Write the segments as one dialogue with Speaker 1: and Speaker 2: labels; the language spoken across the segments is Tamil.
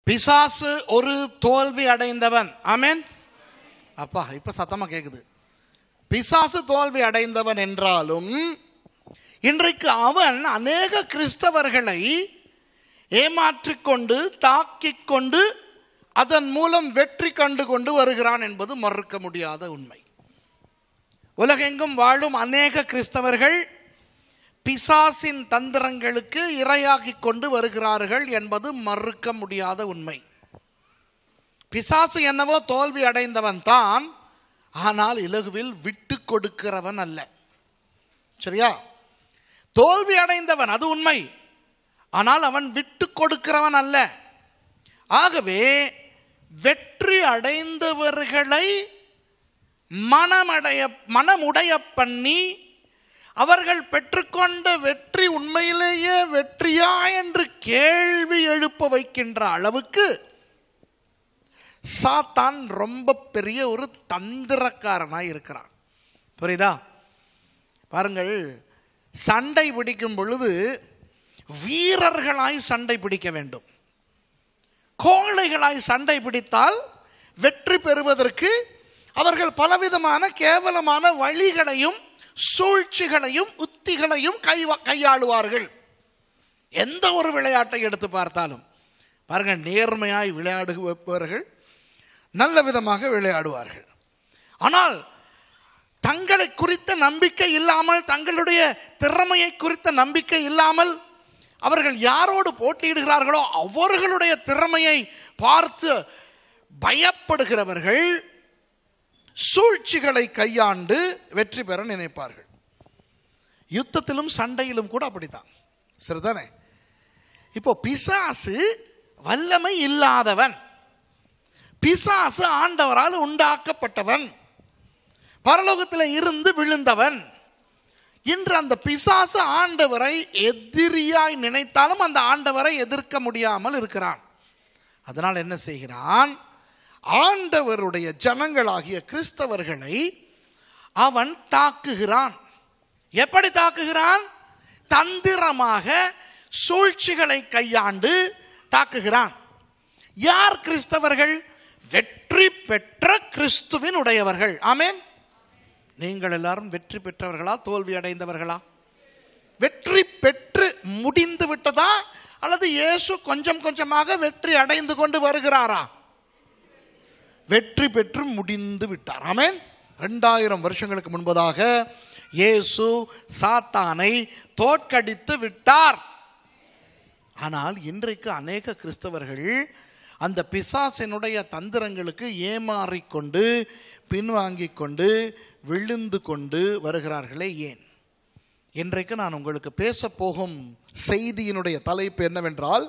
Speaker 1: பிசாசு ஒரு தோல்வி அடைந்தவன் ஆமென் அப்பா இப்ப சத்தமா கேக்குது பிசாசு தோல்வி அடைந்தவன் என்றாலும் இன்றைக்கு அவன் அநேக கிறிஸ்தவர்களை ஏமாற்றிக் கொண்டு தாக்கிக் கொண்டு அதன் மூலம் வெற்றி கண்டு கொண்டு வருகிறான் என்பது மறுக்க முடியாத உண்மை உலகெங்கும் வாழும் அநேக கிறிஸ்தவர்கள் பிசாசின் தந்திரங்களுக்கு இரையாகிக் கொண்டு வருகிறார்கள் என்பது மறுக்க முடியாத உண்மை பிசாசு என்னவோ தோல்வி அடைந்தவன் தான் ஆனால் இலகுவில் விட்டு கொடுக்கிறவன் அல்ல சரியா தோல்வி அடைந்தவன் அது உண்மை ஆனால் அவன் விட்டு கொடுக்கிறவன் அல்ல ஆகவே வெற்றி அடைந்தவர்களை மனமடைய மனமுடைய பண்ணி அவர்கள் பெற்றுக்கொண்ட வெற்றி உண்மையிலேயே வெற்றியா என்று கேள்வி எழுப்ப வைக்கின்ற அளவுக்கு சாத்தான் ரொம்ப பெரிய ஒரு தந்திரக்காரனாய் இருக்கிறான் புரியுதா பாருங்கள் சண்டை பிடிக்கும் பொழுது வீரர்களாய் சண்டை பிடிக்க வேண்டும் கோழைகளாய் சண்டை பிடித்தால் வெற்றி பெறுவதற்கு அவர்கள் பலவிதமான கேவலமான வழிகளையும் சூழ்ச்சிகளையும் உத்திகளையும் கை கையாளுவார்கள் எந்த ஒரு விளையாட்டை எடுத்து பார்த்தாலும் பாருங்கள் நேர்மையாய் விளையாடுபவர்கள் நல்ல விதமாக விளையாடுவார்கள் ஆனால் தங்களை குறித்த நம்பிக்கை இல்லாமல் தங்களுடைய திறமையை குறித்த நம்பிக்கை இல்லாமல் அவர்கள் யாரோடு போட்டியிடுகிறார்களோ அவர்களுடைய திறமையை பார்த்து பயப்படுகிறவர்கள் சூழ்ச்சிகளை கையாண்டு வெற்றி பெற நினைப்பார்கள் யுத்தத்திலும் சண்டையிலும் கூட அப்படித்தான் சரிதானே இப்போ பிசாசு வல்லமை இல்லாதவன் பிசாசு ஆண்டவரால் உண்டாக்கப்பட்டவன் பரலோகத்தில் இருந்து விழுந்தவன் இன்று அந்த பிசாசு ஆண்டவரை எதிரியாய் நினைத்தாலும் அந்த ஆண்டவரை எதிர்க்க முடியாமல் இருக்கிறான் அதனால் என்ன செய்கிறான் ஆண்டவருடைய ஜனங்களாகிய கிறிஸ்தவர்களை அவன் தாக்குகிறான் எப்படி தாக்குகிறான் தந்திரமாக சூழ்ச்சிகளை கையாண்டு தாக்குகிறான் யார் கிறிஸ்தவர்கள் வெற்றி பெற்ற கிறிஸ்துவின் உடையவர்கள் ஆமேன் நீங்கள் எல்லாரும் வெற்றி பெற்றவர்களா தோல்வி அடைந்தவர்களா வெற்றி பெற்று முடிந்து விட்டதா அல்லது இயேசு கொஞ்சம் கொஞ்சமாக வெற்றி அடைந்து கொண்டு வருகிறாரா வெற்றி பெற்று முடிந்து விட்டார் ஆமேன் ரெண்டாயிரம் வருஷங்களுக்கு முன்பதாக இயேசு சாத்தானை தோற்கடித்து விட்டார் ஆனால் இன்றைக்கு அநேக கிறிஸ்தவர்கள் அந்த பிசாசினுடைய தந்திரங்களுக்கு ஏமாறிக்கொண்டு பின்வாங்கிக் கொண்டு விழுந்து கொண்டு வருகிறார்களே ஏன் இன்றைக்கு நான் உங்களுக்கு பேச போகும் செய்தியினுடைய தலைப்பு என்னவென்றால்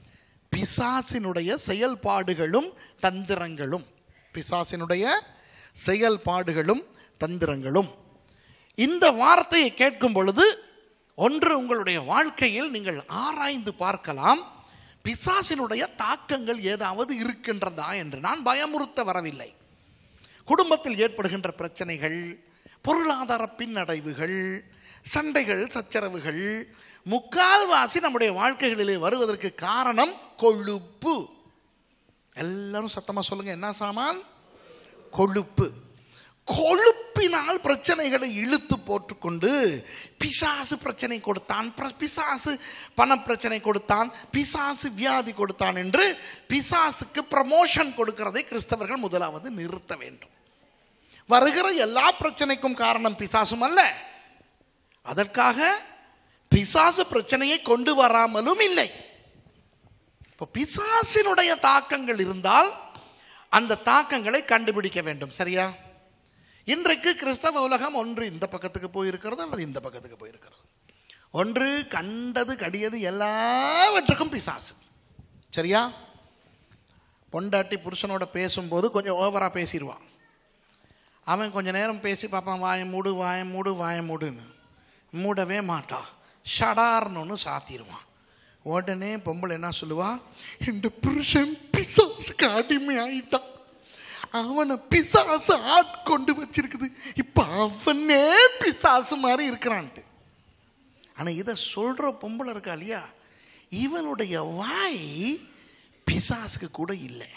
Speaker 1: பிசாசினுடைய செயல்பாடுகளும் தந்திரங்களும் பிசாசினுடைய செயல்பாடுகளும் தந்திரங்களும் இந்த வார்த்தையை கேட்கும் பொழுது ஒன்று உங்களுடைய வாழ்க்கையில் நீங்கள் ஆராய்ந்து பார்க்கலாம் பிசாசினுடைய தாக்கங்கள் ஏதாவது இருக்கின்றதா என்று நான் பயமுறுத்த வரவில்லை குடும்பத்தில் ஏற்படுகின்ற பிரச்சனைகள் பொருளாதார பின்னடைவுகள் சண்டைகள் சச்சரவுகள் முக்கால்வாசி நம்முடைய வாழ்க்கைகளிலே வருவதற்கு காரணம் கொழுப்பு எல்லாரும் சத்தமா சொல்லுங்க என்ன சாமான் கொழுப்பு கொழுப்பினால் பிரச்சனைகளை இழுத்து போட்டுக்கொண்டு பிசாசு பிரச்சனை கொடுத்தான் பிசாசு பண பிரச்சனை கொடுத்தான் பிசாசு வியாதி கொடுத்தான் என்று பிசாசுக்கு ப்ரமோஷன் கொடுக்கிறதை கிறிஸ்தவர்கள் முதலாவது நிறுத்த வேண்டும் வருகிற எல்லா பிரச்சனைக்கும் காரணம் பிசாசும் அல்ல அதற்காக பிசாசு பிரச்சனையை கொண்டு வராமலும் இல்லை இப்போ பிசாசினுடைய தாக்கங்கள் இருந்தால் அந்த தாக்கங்களை கண்டுபிடிக்க வேண்டும் சரியா இன்றைக்கு கிறிஸ்தவ உலகம் ஒன்று இந்த பக்கத்துக்கு போயிருக்கிறது அல்லது இந்த பக்கத்துக்கு போயிருக்கிறது ஒன்று கண்டது கடியது எல்லாவற்றுக்கும் பிசாசு சரியா பொண்டாட்டி புருஷனோட பேசும்போது கொஞ்சம் ஓவராக பேசிடுவான் அவன் கொஞ்ச நேரம் பேசி பார்ப்பான் வாய மூடு வாய மூடு வாய மூடுன்னு மூடவே மாட்டான் ஷடார்னு ஒன்று சாத்திடுவான் உடனே பொம்பளை என்ன சொல்லுவா இந்த புருஷன் பிசாசுக்கு அடிமை ஆயிட்டான் அவனை பிசாசு ஆட்கொண்டு வச்சிருக்குது இப்ப அவனே பிசாசு மாதிரி இருக்கிறான்ட்டு ஆனா இதை சொல்ற பொம்பளை இருக்கா இல்லையா இவனுடைய வாய் பிசாசுக்கு கூட இல்லை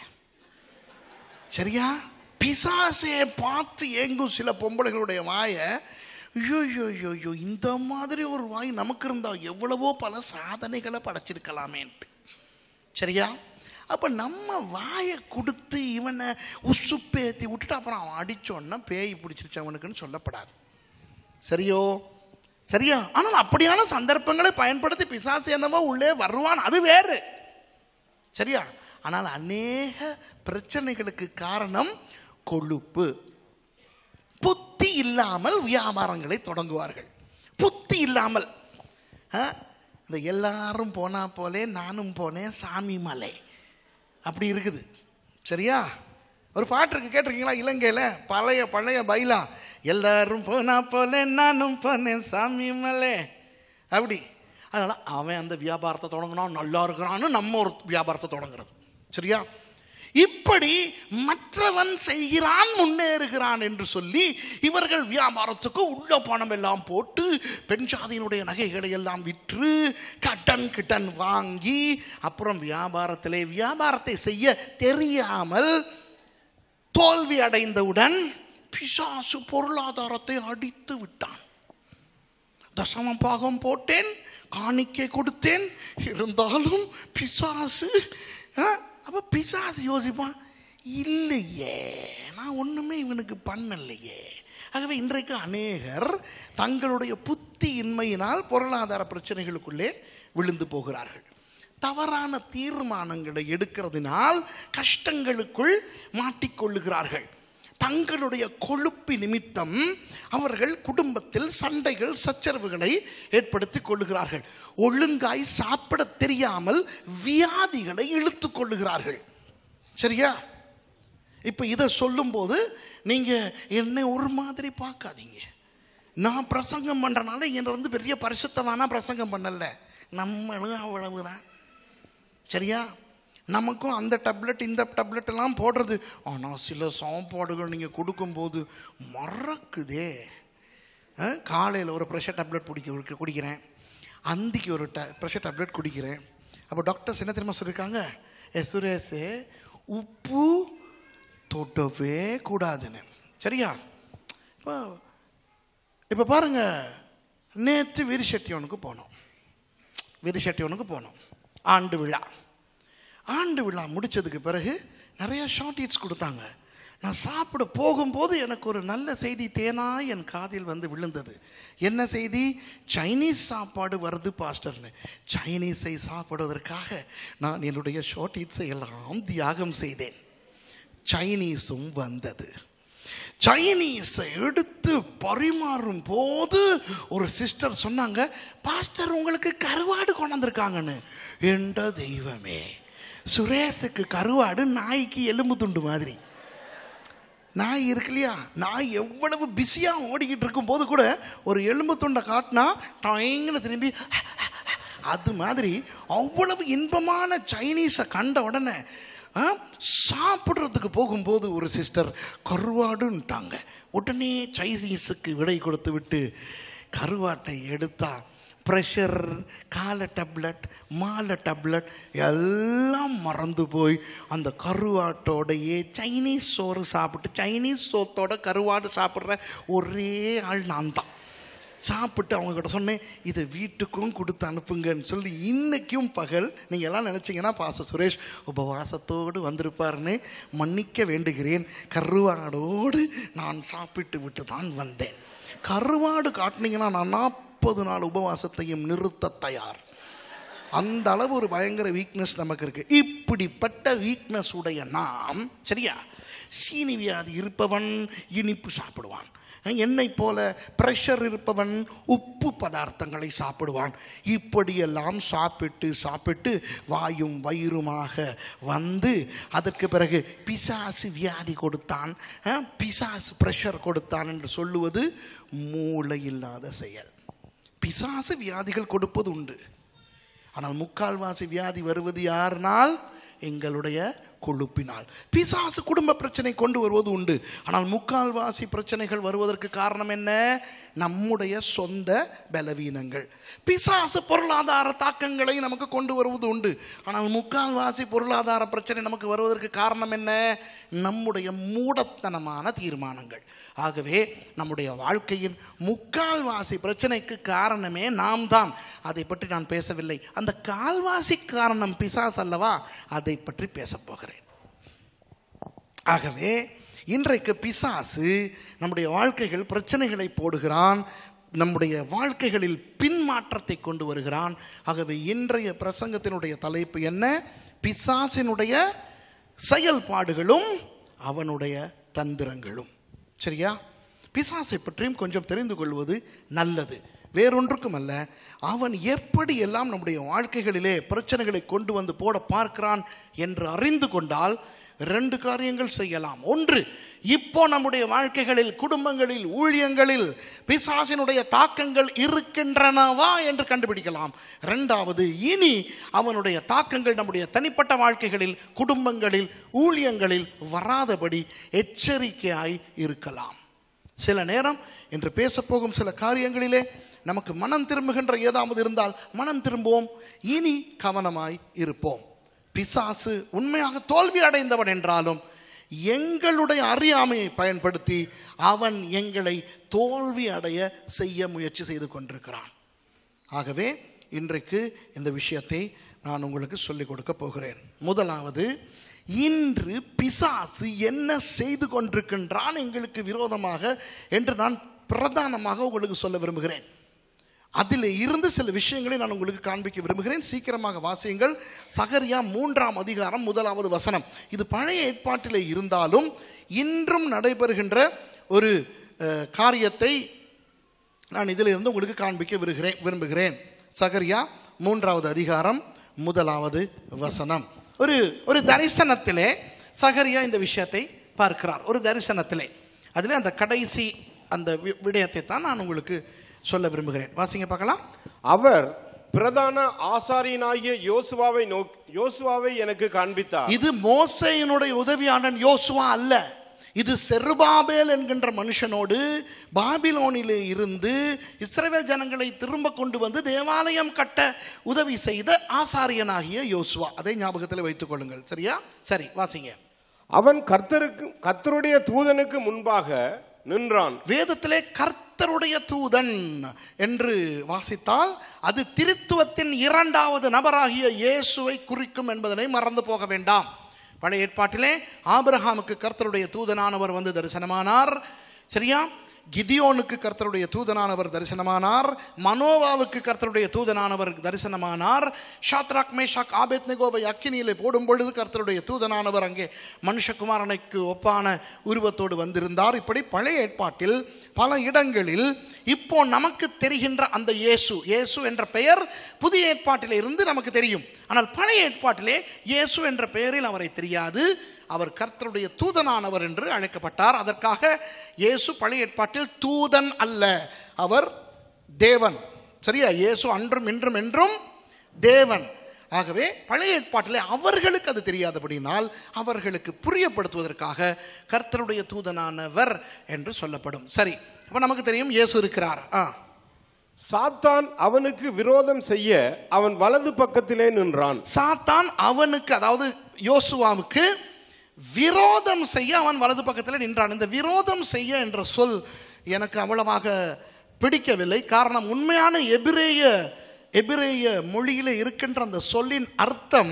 Speaker 1: சரியா பிசாசையை பார்த்து ஏங்கும் சில பொம்பளைகளுடைய வாயை ஐயோ ஐயோ ஐயோ ஐயோ இந்த மாதிரி ஒரு வாய் நமக்கு இருந்தால் எவ்வளவோ பல சாதனைகளை படைச்சிருக்கலாமேன்ட்டு சரியா அப்போ நம்ம வாயை கொடுத்து இவனை உசுப்பேத்தி விட்டுட்டு அப்புறம் அவன் அடிச்சோன்னா பேய் பிடிச்சிருச்சு அவனுக்குன்னு சொல்லப்படாது சரியோ சரியா ஆனால் அப்படியான சந்தர்ப்பங்களை பயன்படுத்தி பிசாசு என்னவோ உள்ளே வருவான் அது வேறு சரியா ஆனால் அநேக பிரச்சனைகளுக்கு காரணம் கொழுப்பு புத்தி இல்லாமல் வியாபாரங்களை தொடங்குவார்கள் புத்தி இல்லாமல் ஆ? இந்த எல்லாரும் போனா போலே நானும் போனேன் சாமி மலை அப்படி இருக்குது சரியா ஒரு பாட்டு இருக்கு கேட்டிருக்கீங்களா இலங்கையில் பழைய பழைய பைலா எல்லாரும் போனா போலே நானும் போனேன் சாமி மலை அப்படி அதனால அவன் அந்த வியாபாரத்தை தொடங்கினான் நல்லா இருக்கிறான்னு நம்ம ஒரு வியாபாரத்தை தொடங்குறது சரியா இப்படி மற்றவன் செய்கிறான் முன்னேறுகிறான் என்று சொல்லி இவர்கள் வியாபாரத்துக்கு உள்ள பணம் எல்லாம் போட்டு பெண் சாதியினுடைய நகைகளை எல்லாம் விற்று கட்டன் கிட்டன் வாங்கி அப்புறம் வியாபாரத்திலே வியாபாரத்தை செய்ய தெரியாமல் தோல்வி அடைந்தவுடன் பிசாசு பொருளாதாரத்தை அடித்து விட்டான் தசம பாகம் போட்டேன் காணிக்கை கொடுத்தேன் இருந்தாலும் பிசாசு ஆ, அப்ப பிசாசு யோசிப்பான் இல்லையே நான் ஒண்ணுமே இவனுக்கு பண்ணலையே ஆகவே இன்றைக்கு அநேகர் தங்களுடைய புத்தியின்மையினால் பொருளாதார பிரச்சனைகளுக்குள்ளே விழுந்து போகிறார்கள் தவறான தீர்மானங்களை எடுக்கிறதுனால் கஷ்டங்களுக்குள் மாட்டிக்கொள்ளுகிறார்கள் தங்களுடைய கொழுப்பு நிமித்தம் அவர்கள் குடும்பத்தில் சண்டைகள் சச்சரவுகளை ஏற்படுத்திக் கொள்ளுகிறார்கள் ஒழுங்காய் சாப்பிட தெரியாமல் வியாதிகளை இழுத்துக் கொள்ளுகிறார்கள் சரியா இப்போ இதை சொல்லும்போது நீங்கள் என்னை ஒரு மாதிரி பார்க்காதீங்க நான் பிரசங்கம் பண்ணுறனால என்னை வந்து பெரிய பரிசுத்தவானா பிரசங்கம் பண்ணல நம்மளும் அவ்வளவுதான் சரியா நமக்கும் அந்த டேப்லெட் இந்த டேப்லெட் எல்லாம் போடுறது ஆனால் சில சாப்பாடுகள் நீங்கள் கொடுக்கும்போது மறக்குதே காலையில் ஒரு ப்ரெஷர் டேப்லெட் பிடிக்க குடிக்கிறேன் அந்திக்கு ஒரு ட ப்ரெஷர் டேப்லெட் குடிக்கிறேன் அப்போ டாக்டர்ஸ் என்ன தெரியுமா சொல்லியிருக்காங்க ஏ சுரேஷ் உப்பு தொட்டவே கூடாதுன்னு சரியா இப்போ இப்போ பாருங்க நேற்று விரிசெட்டியவனுக்கு போனோம் விரிசெட்டியவனுக்கு போனோம் ஆண்டு விழா ஆண்டு விழா முடிச்சதுக்கு பிறகு நிறைய ஷார்ட் ஈட்ஸ் கொடுத்தாங்க நான் சாப்பிட போகும்போது எனக்கு ஒரு நல்ல செய்தி தேனா என் காதில் வந்து விழுந்தது என்ன செய்தி சைனீஸ் சாப்பாடு வருது பாஸ்டர்னு சைனீஸை சாப்பிடுவதற்காக நான் என்னுடைய ஷார்ட் ஈட்ஸை எல்லாம் தியாகம் செய்தேன் சைனீஸும் வந்தது சைனீஸை எடுத்து பரிமாறும் போது ஒரு சிஸ்டர் சொன்னாங்க பாஸ்டர் உங்களுக்கு கருவாடு கொண்டாந்துருக்காங்கன்னு என்ற தெய்வமே சுரேஷுக்கு கருவாடு நாய்க்கு எலும்பு துண்டு மாதிரி நாய் இருக்கு இல்லையா நாய் எவ்வளவு பிஸியாக ஓடிக்கிட்டு இருக்கும்போது கூட ஒரு எலும்பு துண்டை காட்டினா டாயிங்னு திரும்பி அது மாதிரி அவ்வளவு இன்பமான சைனீஸை கண்ட உடனே ஆ, சாப்பிட்றதுக்கு போகும்போது ஒரு சிஸ்டர் கருவாடுன்ட்டாங்க உடனே சைனீஸுக்கு விடை கொடுத்து விட்டு கருவாட்டை எடுத்தா ப்ரெஷர் காலை டேப்லெட் மாலை டேப்லெட் எல்லாம் மறந்து போய் அந்த கருவாட்டோடையே சைனீஸ் சோறு சாப்பிட்டு சைனீஸ் சோத்தோட கருவாடு சாப்பிட்ற ஒரே ஆள் நான் தான் சாப்பிட்டு அவங்ககிட்ட சொன்னேன் இதை வீட்டுக்கும் கொடுத்து அனுப்புங்கன்னு சொல்லி இன்னைக்கும் பகல் நீங்கள் எல்லாம் நினச்சிங்கன்னா பாச சுரேஷ் உபவாசத்தோடு வந்திருப்பாருன்னு மன்னிக்க வேண்டுகிறேன் கருவாடோடு நான் சாப்பிட்டு விட்டு தான் வந்தேன் கருவாடு காட்டினீங்கன்னா நான் நாற்பது நாள் உபவாசத்தையும் நிறுத்த தயார் அந்த அளவு ஒரு பயங்கர வீக்னஸ் நமக்கு இருக்கு இப்படிப்பட்ட வீக்னஸ் உடைய நாம் சரியா சீனி வியாதி இருப்பவன் இனிப்பு சாப்பிடுவான் என்னை போல பிரஷர் இருப்பவன் உப்பு பதார்த்தங்களை சாப்பிடுவான் இப்படியெல்லாம் சாப்பிட்டு சாப்பிட்டு வாயும் வயிறுமாக வந்து அதற்கு பிறகு பிசாசு வியாதி கொடுத்தான் அஹ், பிசாசு பிரஷர் கொடுத்தான் என்று சொல்லுவது மூளை இல்லாத செயல் பிசாசு வியாதிகள் கொடுப்பது உண்டு ஆனால் முக்கால்வாசி வியாதி வருவது யாருனால் எங்களுடைய கொழுப்பினால் பிசாசு குடும்ப பிரச்சனை கொண்டு வருவது உண்டு ஆனால் முக்கால்வாசி பிரச்சனைகள் வருவதற்கு காரணம் என்ன நம்முடைய சொந்த பலவீனங்கள் பிசாசு பொருளாதார தாக்கங்களை நமக்கு கொண்டு வருவது உண்டு ஆனால் முக்கால்வாசி பொருளாதார பிரச்சனை நமக்கு வருவதற்கு காரணம் என்ன நம்முடைய மூடத்தனமான தீர்மானங்கள் ஆகவே நம்முடைய வாழ்க்கையின் முக்கால்வாசி பிரச்சனைக்கு காரணமே நாம் தான் அதை பற்றி நான் பேசவில்லை அந்த கால்வாசி காரணம் பிசாஸ் அல்லவா அதை பற்றி பேசப் போகிறேன் ஆகவே இன்றைக்கு பிசாசு நம்முடைய வாழ்க்கைகள் பிரச்சனைகளை போடுகிறான் நம்முடைய வாழ்க்கைகளில் பின்மாற்றத்தை கொண்டு வருகிறான் ஆகவே இன்றைய பிரசங்கத்தினுடைய தலைப்பு என்ன பிசாசினுடைய செயல்பாடுகளும் அவனுடைய தந்திரங்களும் சரியா பிசாசை பற்றியும் கொஞ்சம் தெரிந்து கொள்வது நல்லது வேறொன்றுக்கும் அல்ல அவன் எப்படி எல்லாம் நம்முடைய வாழ்க்கைகளிலே பிரச்சனைகளை கொண்டு வந்து போட பார்க்கிறான் என்று அறிந்து கொண்டால் ரெண்டு காரியங்கள் செய்யலாம் ஒன்று இப்போ நம்முடைய வாழ்க்கைகளில் குடும்பங்களில் ஊழியங்களில் பிசாசினுடைய தாக்கங்கள் இருக்கின்றனவா என்று கண்டுபிடிக்கலாம் ரெண்டாவது இனி அவனுடைய தாக்கங்கள் நம்முடைய தனிப்பட்ட வாழ்க்கைகளில் குடும்பங்களில் ஊழியங்களில் வராதபடி எச்சரிக்கையாய் இருக்கலாம் சில நேரம் என்று பேசப்போகும் சில காரியங்களிலே நமக்கு மனம் திரும்புகின்ற ஏதாவது இருந்தால் மனம் திரும்புவோம் இனி கவனமாய் இருப்போம் பிசாசு உண்மையாக தோல்வி அடைந்தவன் என்றாலும் எங்களுடைய அறியாமையை பயன்படுத்தி அவன் எங்களை தோல்வி அடைய செய்ய முயற்சி செய்து கொண்டிருக்கிறான் ஆகவே இன்றைக்கு இந்த விஷயத்தை நான் உங்களுக்கு சொல்லிக் கொடுக்க போகிறேன் முதலாவது இன்று பிசாசு என்ன செய்து கொண்டிருக்கின்றான் எங்களுக்கு விரோதமாக என்று நான் பிரதானமாக உங்களுக்கு சொல்ல விரும்புகிறேன் அதில் இருந்து சில விஷயங்களை நான் உங்களுக்கு காண்பிக்க விரும்புகிறேன் சீக்கிரமாக வாசியுங்கள் சகரியா மூன்றாம் அதிகாரம் முதலாவது வசனம் இது பழைய ஏற்பாட்டில் இருந்தாலும் இன்றும் நடைபெறுகின்ற ஒரு அஹ், காரியத்தை நான் இதில் இருந்து உங்களுக்கு காண்பிக்க விருகிறேன் விரும்புகிறேன் சகரியா மூன்றாவது அதிகாரம் முதலாவது வசனம் ஒரு ஒரு தரிசனத்திலே சகரியா இந்த விஷயத்தை பார்க்கிறார் ஒரு தரிசனத்திலே அதிலே அந்த கடைசி அந்த வி- விடயத்தை தான் நான் உங்களுக்கு சொல்ல விரும்புகிறேன் வாசிங்க பார்க்கலாம்
Speaker 2: அவர் பிரதான ஆசாரியனாகிய யோசுவாவை நோக் யோசுவாவை எனக்கு காண்பித்தார்
Speaker 1: இது மோசையினுடைய உதவியாளன் யோசுவா அல்ல இது செருபாபேல் என்கின்ற மனுஷனோடு பாபிலோனிலே இருந்து இஸ்ரவேல் ஜனங்களை திரும்ப கொண்டு வந்து தேவாலயம் கட்ட உதவி செய்த ஆசாரியனாகிய யோசுவா அதை ஞாபகத்தில் வைத்துக் கொள்ளுங்கள் சரியா சரி வாசிங்க
Speaker 2: அவன் கர்த்தருக்கு கர்த்தருடைய தூதனுக்கு முன்பாக நின்றான்
Speaker 1: வேதத்திலே கர்த்தருடைய தூதன் என்று வாசித்தால் அது திருத்துவத்தின் இரண்டாவது நபராகிய இயேசுவை குறிக்கும் என்பதனை மறந்து போக வேண்டாம் பழைய ஏற்பாட்டிலே ஆபிரகாமுக்கு கர்த்தருடைய தூதனானவர் வந்து தரிசனமானார் சரியா கிதியோனுக்கு கர்த்தருடைய தூதனானவர் தரிசனமானார் மனோவாவுக்கு கர்த்தருடைய தூதனானவர் தரிசனமானார் ஷாத்ராக் மேஷாக் ஆபேத்னெகோவை அக்கினியிலே போடும் பொழுது கர்த்தருடைய தூதனானவர் அங்கே மனுஷகுமாரனுக்கு ஒப்பான உருவத்தோடு வந்திருந்தார் இப்படி பழைய ஏற்பாட்டில் பல இடங்களில் இப்போ நமக்கு தெரிகின்ற அந்த இயேசு இயேசு என்ற பெயர் புதிய ஏற்பாட்டிலே இருந்து நமக்கு தெரியும் ஆனால் பழைய ஏற்பாட்டிலே இயேசு என்ற பெயரில் அவரை தெரியாது அவர் கர்த்தருடைய தூதனானவர் என்று அழைக்கப்பட்டார் அதற்காக இயேசு பழைய ஏற்பாட்டில் தூதன் அல்ல அவர் தேவன் சரியா இயேசு அன்றும் இன்றும் என்றும் தேவன் ஆகவே பழைய ஏற்பாட்டிலே அவர்களுக்கு அது தெரியாதபடினால் அவர்களுக்கு புரியப்படுத்துவதற்காக கர்த்தருடைய தூதனானவர் என்று சொல்லப்படும் சரி அப்ப நமக்கு தெரியும் இயேசு இருக்கிறார் ஆ
Speaker 2: சாத்தான் அவனுக்கு விரோதம் செய்ய அவன் வலது பக்கத்திலே நின்றான்
Speaker 1: சாத்தான் அவனுக்கு அதாவது யோசுவாவுக்கு விரோதம் செய்ய அவன் வலது பக்கத்தில் நின்றான் இந்த விரோதம் செய்ய என்ற சொல் எனக்கு அவ்வளவாக பிடிக்கவில்லை காரணம் உண்மையான எபிரேய எபிரேய மொழியிலே இருக்கின்ற அந்த சொல்லின் அர்த்தம்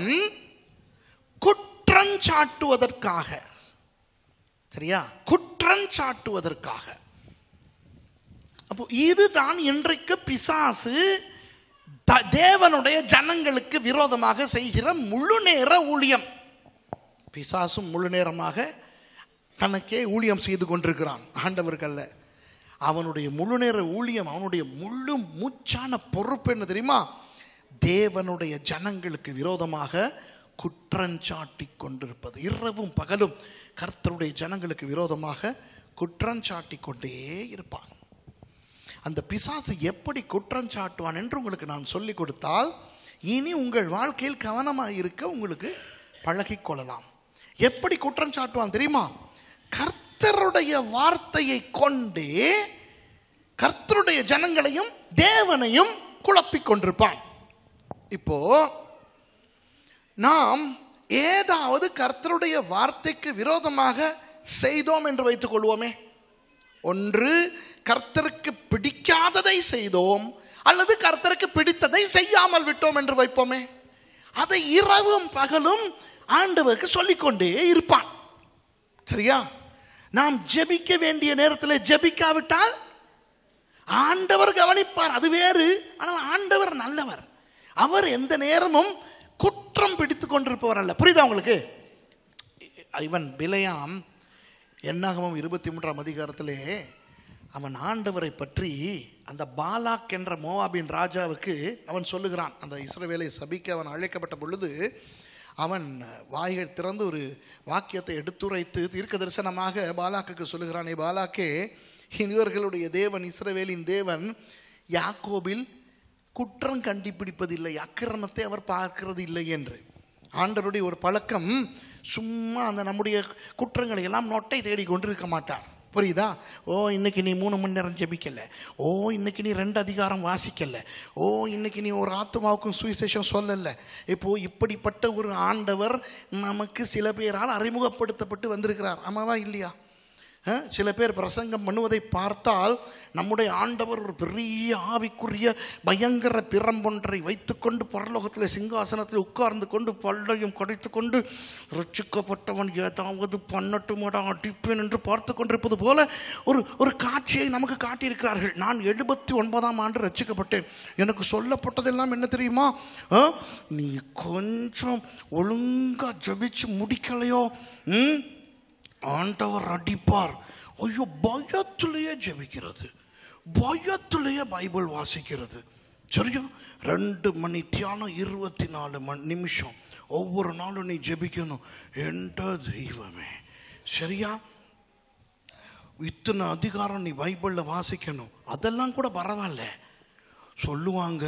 Speaker 1: குற்றஞ்சாட்டுவதற்காக சரியா குற்றஞ்சாட்டுவதற்காக அப்போ இதுதான் இன்றைக்கு பிசாசு த- தேவனுடைய ஜனங்களுக்கு விரோதமாக செய்கிற முழு நேர ஊழியம் பிசாசும் முழு நேரமாக தனக்கே ஊழியம் செய்து கொண்டிருக்கிறான் ஆண்டவருக்கு அல்ல அவனுடைய முழு நேர ஊழியம் அவனுடைய முழு மூச்சான பொறுப்பு என்ன தெரியுமா தேவனுடைய ஜனங்களுக்கு விரோதமாக குற்றஞ்சாட்டி கொண்டிருப்பது இரவும் பகலும் கர்த்தருடைய ஜனங்களுக்கு விரோதமாக குற்றஞ்சாட்டி கொண்டே இருப்பான் அந்த பிசாசு எப்படி குற்றம் சாட்டுவான் என்று உங்களுக்கு நான் சொல்லிக் கொடுத்தால் இனி உங்கள் வாழ்க்கையில் கவனமாக இருக்க உங்களுக்கு பழகிக் கொள்ளலாம் எப்படி குற்றம் சாட்டுவான் தெரியுமா கர்த்தருடைய வார்த்தையை கொண்டே கர்த்தருடைய ஜனங்களையும் தேவனையும் குழப்பிக் கொண்டிருப்பான் இப்போ நாம் ஏதாவது கர்த்தருடைய வார்த்தைக்கு விரோதமாக செய்தோம் என்று வைத்துக் கொள்வோமே ஒன்று கர்த்தருக்கு பிடிக்காததை செய்தோம் அல்லது கர்த்தருக்கு பிடித்ததை செய்யாமல் விட்டோம் என்று வைப்போமே அதை இரவும் பகலும் ஆண்டவருக்கு சொல்லிக்கொண்டே இருப்பான் சரியா நாம் ஜெபிக்க வேண்டிய நேரத்தில் ஜெபிக்காவிட்டால் ஆண்டவர் கவனிப்பார் அது வேறு ஆனால் ஆண்டவர் நல்லவர் அவர் எந்த நேரமும் குற்றம் பிடித்து கொண்டிருப்பவர் அல்ல புரியுதா உங்களுக்கு இவன் பிலையாம் என்னாகமும் இருபத்தி மூன்றாம் அதிகாரத்திலே அவன் ஆண்டவரை பற்றி அந்த பாலாக் என்ற மோவாபின் ராஜாவுக்கு அவன் சொல்லுகிறான் அந்த இஸ்ரவேலை சபிக்க அவன் அழைக்கப்பட்ட பொழுது அவன் வாய்கள் திறந்து ஒரு வாக்கியத்தை எடுத்துரைத்து தீர்க்க தரிசனமாக பாலாக்குக்கு சொல்லுகிறான் "ஏ பாலாக்கே இவர்களுடைய தேவன் இஸ்ரவேலின் தேவன் யாக்கோபில் குற்றம் கண்டுபிடிப்பதில்லை அக்கிரமத்தை அவர் பார்க்கிறது இல்லை என்று ஆண்டவருடைய ஒரு பழக்கம் சும்மா அந்த நம்முடைய குற்றங்களை எல்லாம் நொட்டை தேடி கொண்டிருக்க மாட்டார் புரியுதா ஓ இன்னைக்கு நீ மூணு மணி நேரம் ஜெபிக்கல ஓ இன்னைக்கு நீ ரெண்டு அதிகாரம் வாசிக்கல ஓ இன்னைக்கு நீ ஒரு ஆத்மாவுக்கும் சுவிசேஷம் சொல்லல இப்போ இப்படிப்பட்ட ஒரு ஆண்டவர் நமக்கு சில பேரால் அறிமுகப்படுத்தப்பட்டு வந்திருக்கிறார் ஆமாவா இல்லையா அஹ், சில பேர் பிரசங்கம் பண்ணுவதை பார்த்தால் நம்முடைய ஆண்டவர் ஒரு பெரிய ஆவிக்குரிய பயங்கர பிரம்பொன்றை வைத்துக்கொண்டு பரலோகத்தில் சிங்காசனத்தில் உட்கார்ந்து கொண்டு பல்லையும் கடைத்து கொண்டு ரட்சிக்கப்பட்டவன் ஏதாவது பண்ணட்டுமாடா அடிப்பேன் என்று பார்த்து கொண்டிருப்பது போல ஒரு ஒரு காட்சியை நமக்கு காட்டியிருக்கிறார்கள் நான் எழுபத்தி ஒன்பதாம் ஆண்டு ரட்சிக்கப்பட்டேன் எனக்கு சொல்லப்பட்டதெல்லாம் என்ன தெரியுமா அஹ், நீ கொஞ்சம் ஒழுங்கா ஜெபிச்சு முடிக்கலையோ ம் ஆண்டவர் அடிப்பார் ஐயோ பயத்திலேயே ஜெபிக்கிறது பயத்திலேயே பைபிள் வாசிக்கிறது சரியா ரெண்டு மணி தியானம் இருபத்தி நாலு மணி நிமிஷம் ஒவ்வொரு நாளும் நீ ஜெபிக்கணும் என்ற தெய்வமே சரியா இத்தனை அதிகாரம் நீ பைபிளில் வாசிக்கணும் அதெல்லாம் கூட பரவாயில்ல சொல்லுவாங்க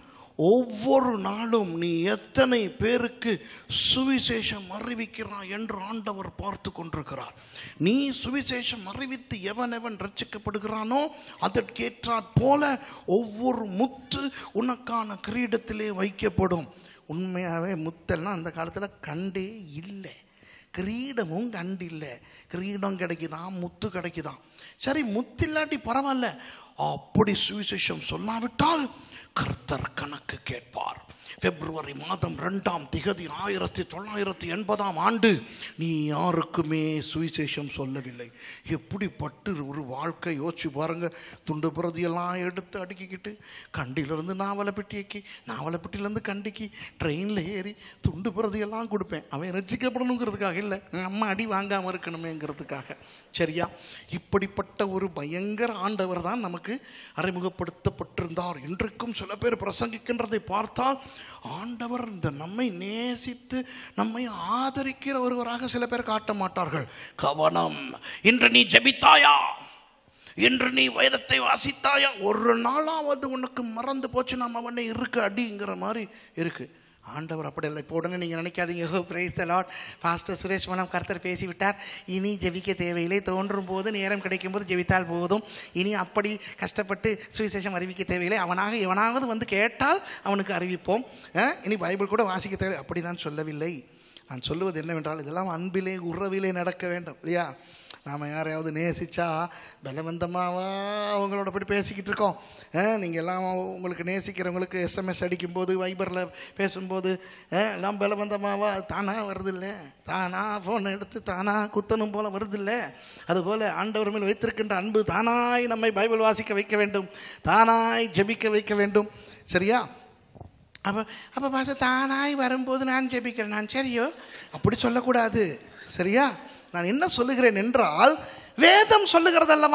Speaker 1: ஒவ்வொரு நாளும் நீ எத்தனை பேருக்கு சுவிசேஷம் அறிவிக்கிறாய் என்று ஆண்டவர் பார்த்து கொண்டிருக்கிறார் நீ சுவிசேஷம் அறிவித்து எவன் எவன் ரட்சிக்கப்படுகிறானோ அதற்கேற்றாற் போல ஒவ்வொரு முத்து உனக்கான கிரீடத்திலே வைக்கப்படும் உண்மையாகவே முத்தெல்லாம் அந்த காலத்தில் கண்டே இல்லை கிரீடமும் கண்டு இல்லை கிரீடம் கிடைக்குதான் முத்து கிடைக்குதான் சரி முத்து இல்லாட்டி பரவாயில்ல அப்படி சுவிசேஷம் சொல்லாவிட்டால் கர்த்தர் கணக்கு கேட்பார் பிப்ரவரி மாதம் ரெண்டாம் திகதி ஆயிரத்தி தொள்ளாயிரத்தி எண்பதாம் ஆண்டு நீ யாருக்குமே சுவிசேஷம் சொல்லவில்லை எப்படிப்பட்டு ஒரு வாழ்க்கை யோசிச்சு பாருங்க துண்டு பிரதியெல்லாம் எடுத்து அடுக்கிக்கிட்டு கண்டியிலிருந்து நாவலப்பட்டியக்கு நாவலப்பட்டியிலேருந்து கண்டிக்கு ட்ரெயினில் ஏறி துண்டு பிரதியெல்லாம் கொடுப்பேன் அவன் ரசிக்கப்படணுங்கிறதுக்காக இல்லை அம்மா அடி வாங்காமல் இருக்கணுமேங்கிறதுக்காக சரியா இப்படிப்பட்ட ஒரு பயங்கர ஆண்டவர் தான் நமக்கு அறிமுகப்படுத்தப்பட்டிருந்தார் இன்றைக்கும் சில பேர் பிரசங்கிக்கின்றதை பார்த்தால் ஆண்டவர் இந்த நம்மை நேசித்து நம்மை ஆதரிக்கிற ஒருவராக சில பேர் காட்ட மாட்டார்கள் கவனம் இன்று நீ ஜெபித்தாயா இன்று நீ வேதத்தை வாசித்தாயா ஒரு நாளாவது உனக்கு மறந்து போச்சு நம்ம அவனை இருக்கு அடிங்கிற மாதிரி இருக்கு ஆண்டவர் அப்படி இல்லை இப்போ உடனே நீங்கள் நினைக்காதீங்க ஹோ பிரைஸ் லார்ட் பாஸ்டர் சுரேஷ் மனம் கர்த்தர் பேசிவிட்டார் இனி ஜெபிக்க தேவையில்லை தோன்றும் போது நேரம் கிடைக்கும் போது ஜெபித்தால் போதும் இனி அப்படி கஷ்டப்பட்டு சுவிசேஷம் அறிவிக்க தேவையில்லை அவனாக எவனாவது வந்து கேட்டால் அவனுக்கு அறிவிப்போம் அஹ், இனி பைபிள் கூட வாசிக்க தேவை அப்படி நான் சொல்லவில்லை நான் சொல்லுவது என்னவென்றால் இதெல்லாம் அன்பிலே உறவிலே நடக்க வேண்டும் இல்லையா நாம் யாரையாவது நேசிச்சா பலவந்தமாவா அவங்களோட போய் பேசிக்கிட்டு இருக்கோம் நீங்கள் எல்லாம் உங்களுக்கு நேசிக்கிறவங்களுக்கு எஸ்எம்எஸ் அடிக்கும்போது வைபரில் பேசும்போது அஹ், எல்லாம் பலவந்தமாவா தானாக வருதில்ல தானா ஃபோன் எடுத்து தானா குத்தணும் போல வருதில்ல அதுபோல் ஆண்டவர் மேல் வைத்திருக்கின்ற அன்பு தானாய் நம்மை பைபிள் வாசிக்க வைக்க வேண்டும் தானாய் ஜெபிக்க வைக்க வேண்டும் சரியா அப்போ அப்போ பாச தானாய் வரும்போது நான் ஜெபிக்கிறேன் நான் சரியோ அப்படி சொல்லக்கூடாது சரியா நான் என்ன சொல்லுகிறேன் என்றால் வேதம் சொல்லுகிறது அல்லவா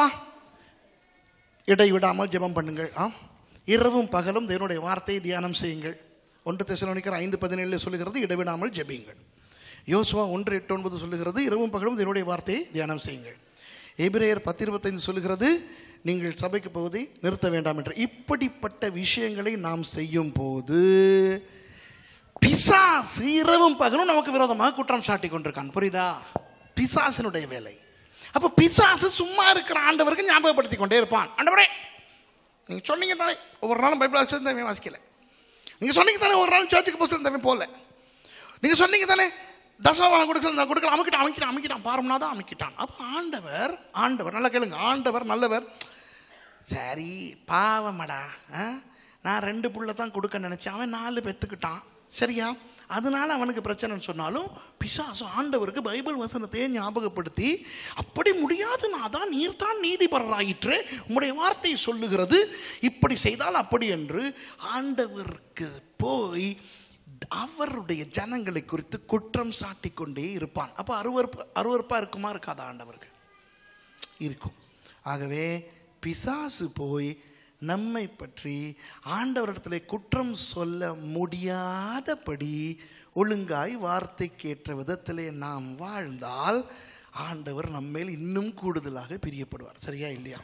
Speaker 1: இடைவிடாமல் ஜெபம் பண்ணுங்கள் ஆ இரவும் பகலும் தேவனுடைய வார்த்தையை தியானம் செய்யுங்கள் ஒன்று தெசலோனிக்கர் ஐந்து பதினேழு சொல்லுகிறது இடைவிடாமல் ஜெபியுங்கள் யோசுவா ஒன்று எட்டு ஒன்பது சொல்லுகிறது இரவும் பகலும் தேவனுடைய வார்த்தையை தியானம் செய்யுங்கள் எபிரேயர் பத்து இருபத்தைந்து சொல்லுகிறது நீங்கள் சபைக்கு போவதை நிறுத்த வேண்டாம் என்று இப்படிப்பட்ட விஷயங்களை நாம் செய்யும் போது பிசாசு இரவும் பகலும் நமக்கு விரோதமாக குற்றம் சாட்டி கொண்டிருக்கான் புரியுதா பிசாசினுடைய வேலை அப்போ பிசாசு சும்மா இருக்கிற ஆண்டவருக்கு ஞாபகப்படுத்தி கொண்டே இருப்பான் ஆண்டவரே நீங்க சொன்னீங்க தானே ஒவ்வொரு நாளும் பைபிள் வாசிச்சு தவிர வாசிக்கல நீங்க சொன்னீங்க தானே ஒரு நாள் சர்ச்சுக்கு போக தவிர போகல நீங்க சொன்னீங்க தானே தசமமாக கொடுக்க நான் கொடுக்கல அமைக்கிட்டான் அமைக்கிட்டான் அமைக்கிட்டான் பாரும்னா தான் அமைக்கிட்டான் அப்போ ஆண்டவர் ஆண்டவர் நல்லா கேளுங்க ஆண்டவர் நல்லவர் சரி பாவமடா ஆ? நான் ரெண்டு புள்ள தான் கொடுக்க நினைச்சேன் அவன் நாலு பெத்துக்கிட்டான் சரியா அதனால அவனுக்கு பிரச்சனைன்னு சொன்னாலும் பிசாசு ஆண்டவருக்கு பைபிள் வசனத்தையே ஞாபகப்படுத்தி அப்படி முடியாது நான் தான் நீர் தான் நீதிபரராயிற்று உம்முடைய வார்த்தை சொல்லுகிறது இப்படி செய்தால் அப்படி என்று ஆண்டவருக்கு போய் அவருடைய ஜனங்களை குறித்து குற்றம் சாட்டி கொண்டே இருப்பான் அப்போ அருவறுப்பு அருவறுப்பாக இருக்குமா இருக்காதா ஆண்டவருக்கு இருக்கும் ஆகவே பிசாசு போய் நம்மை பற்றி ஆண்டவரிடத்தில் குற்றம் சொல்ல முடியாதபடி ஒழுங்காய் வார்த்தை கேட்ட விதத்திலே நாம் வாழ்ந்தால் ஆண்டவர் நம்மேல் இன்னும் கூடுதலாக பிரியப்படுவார் சரியா இல்லையா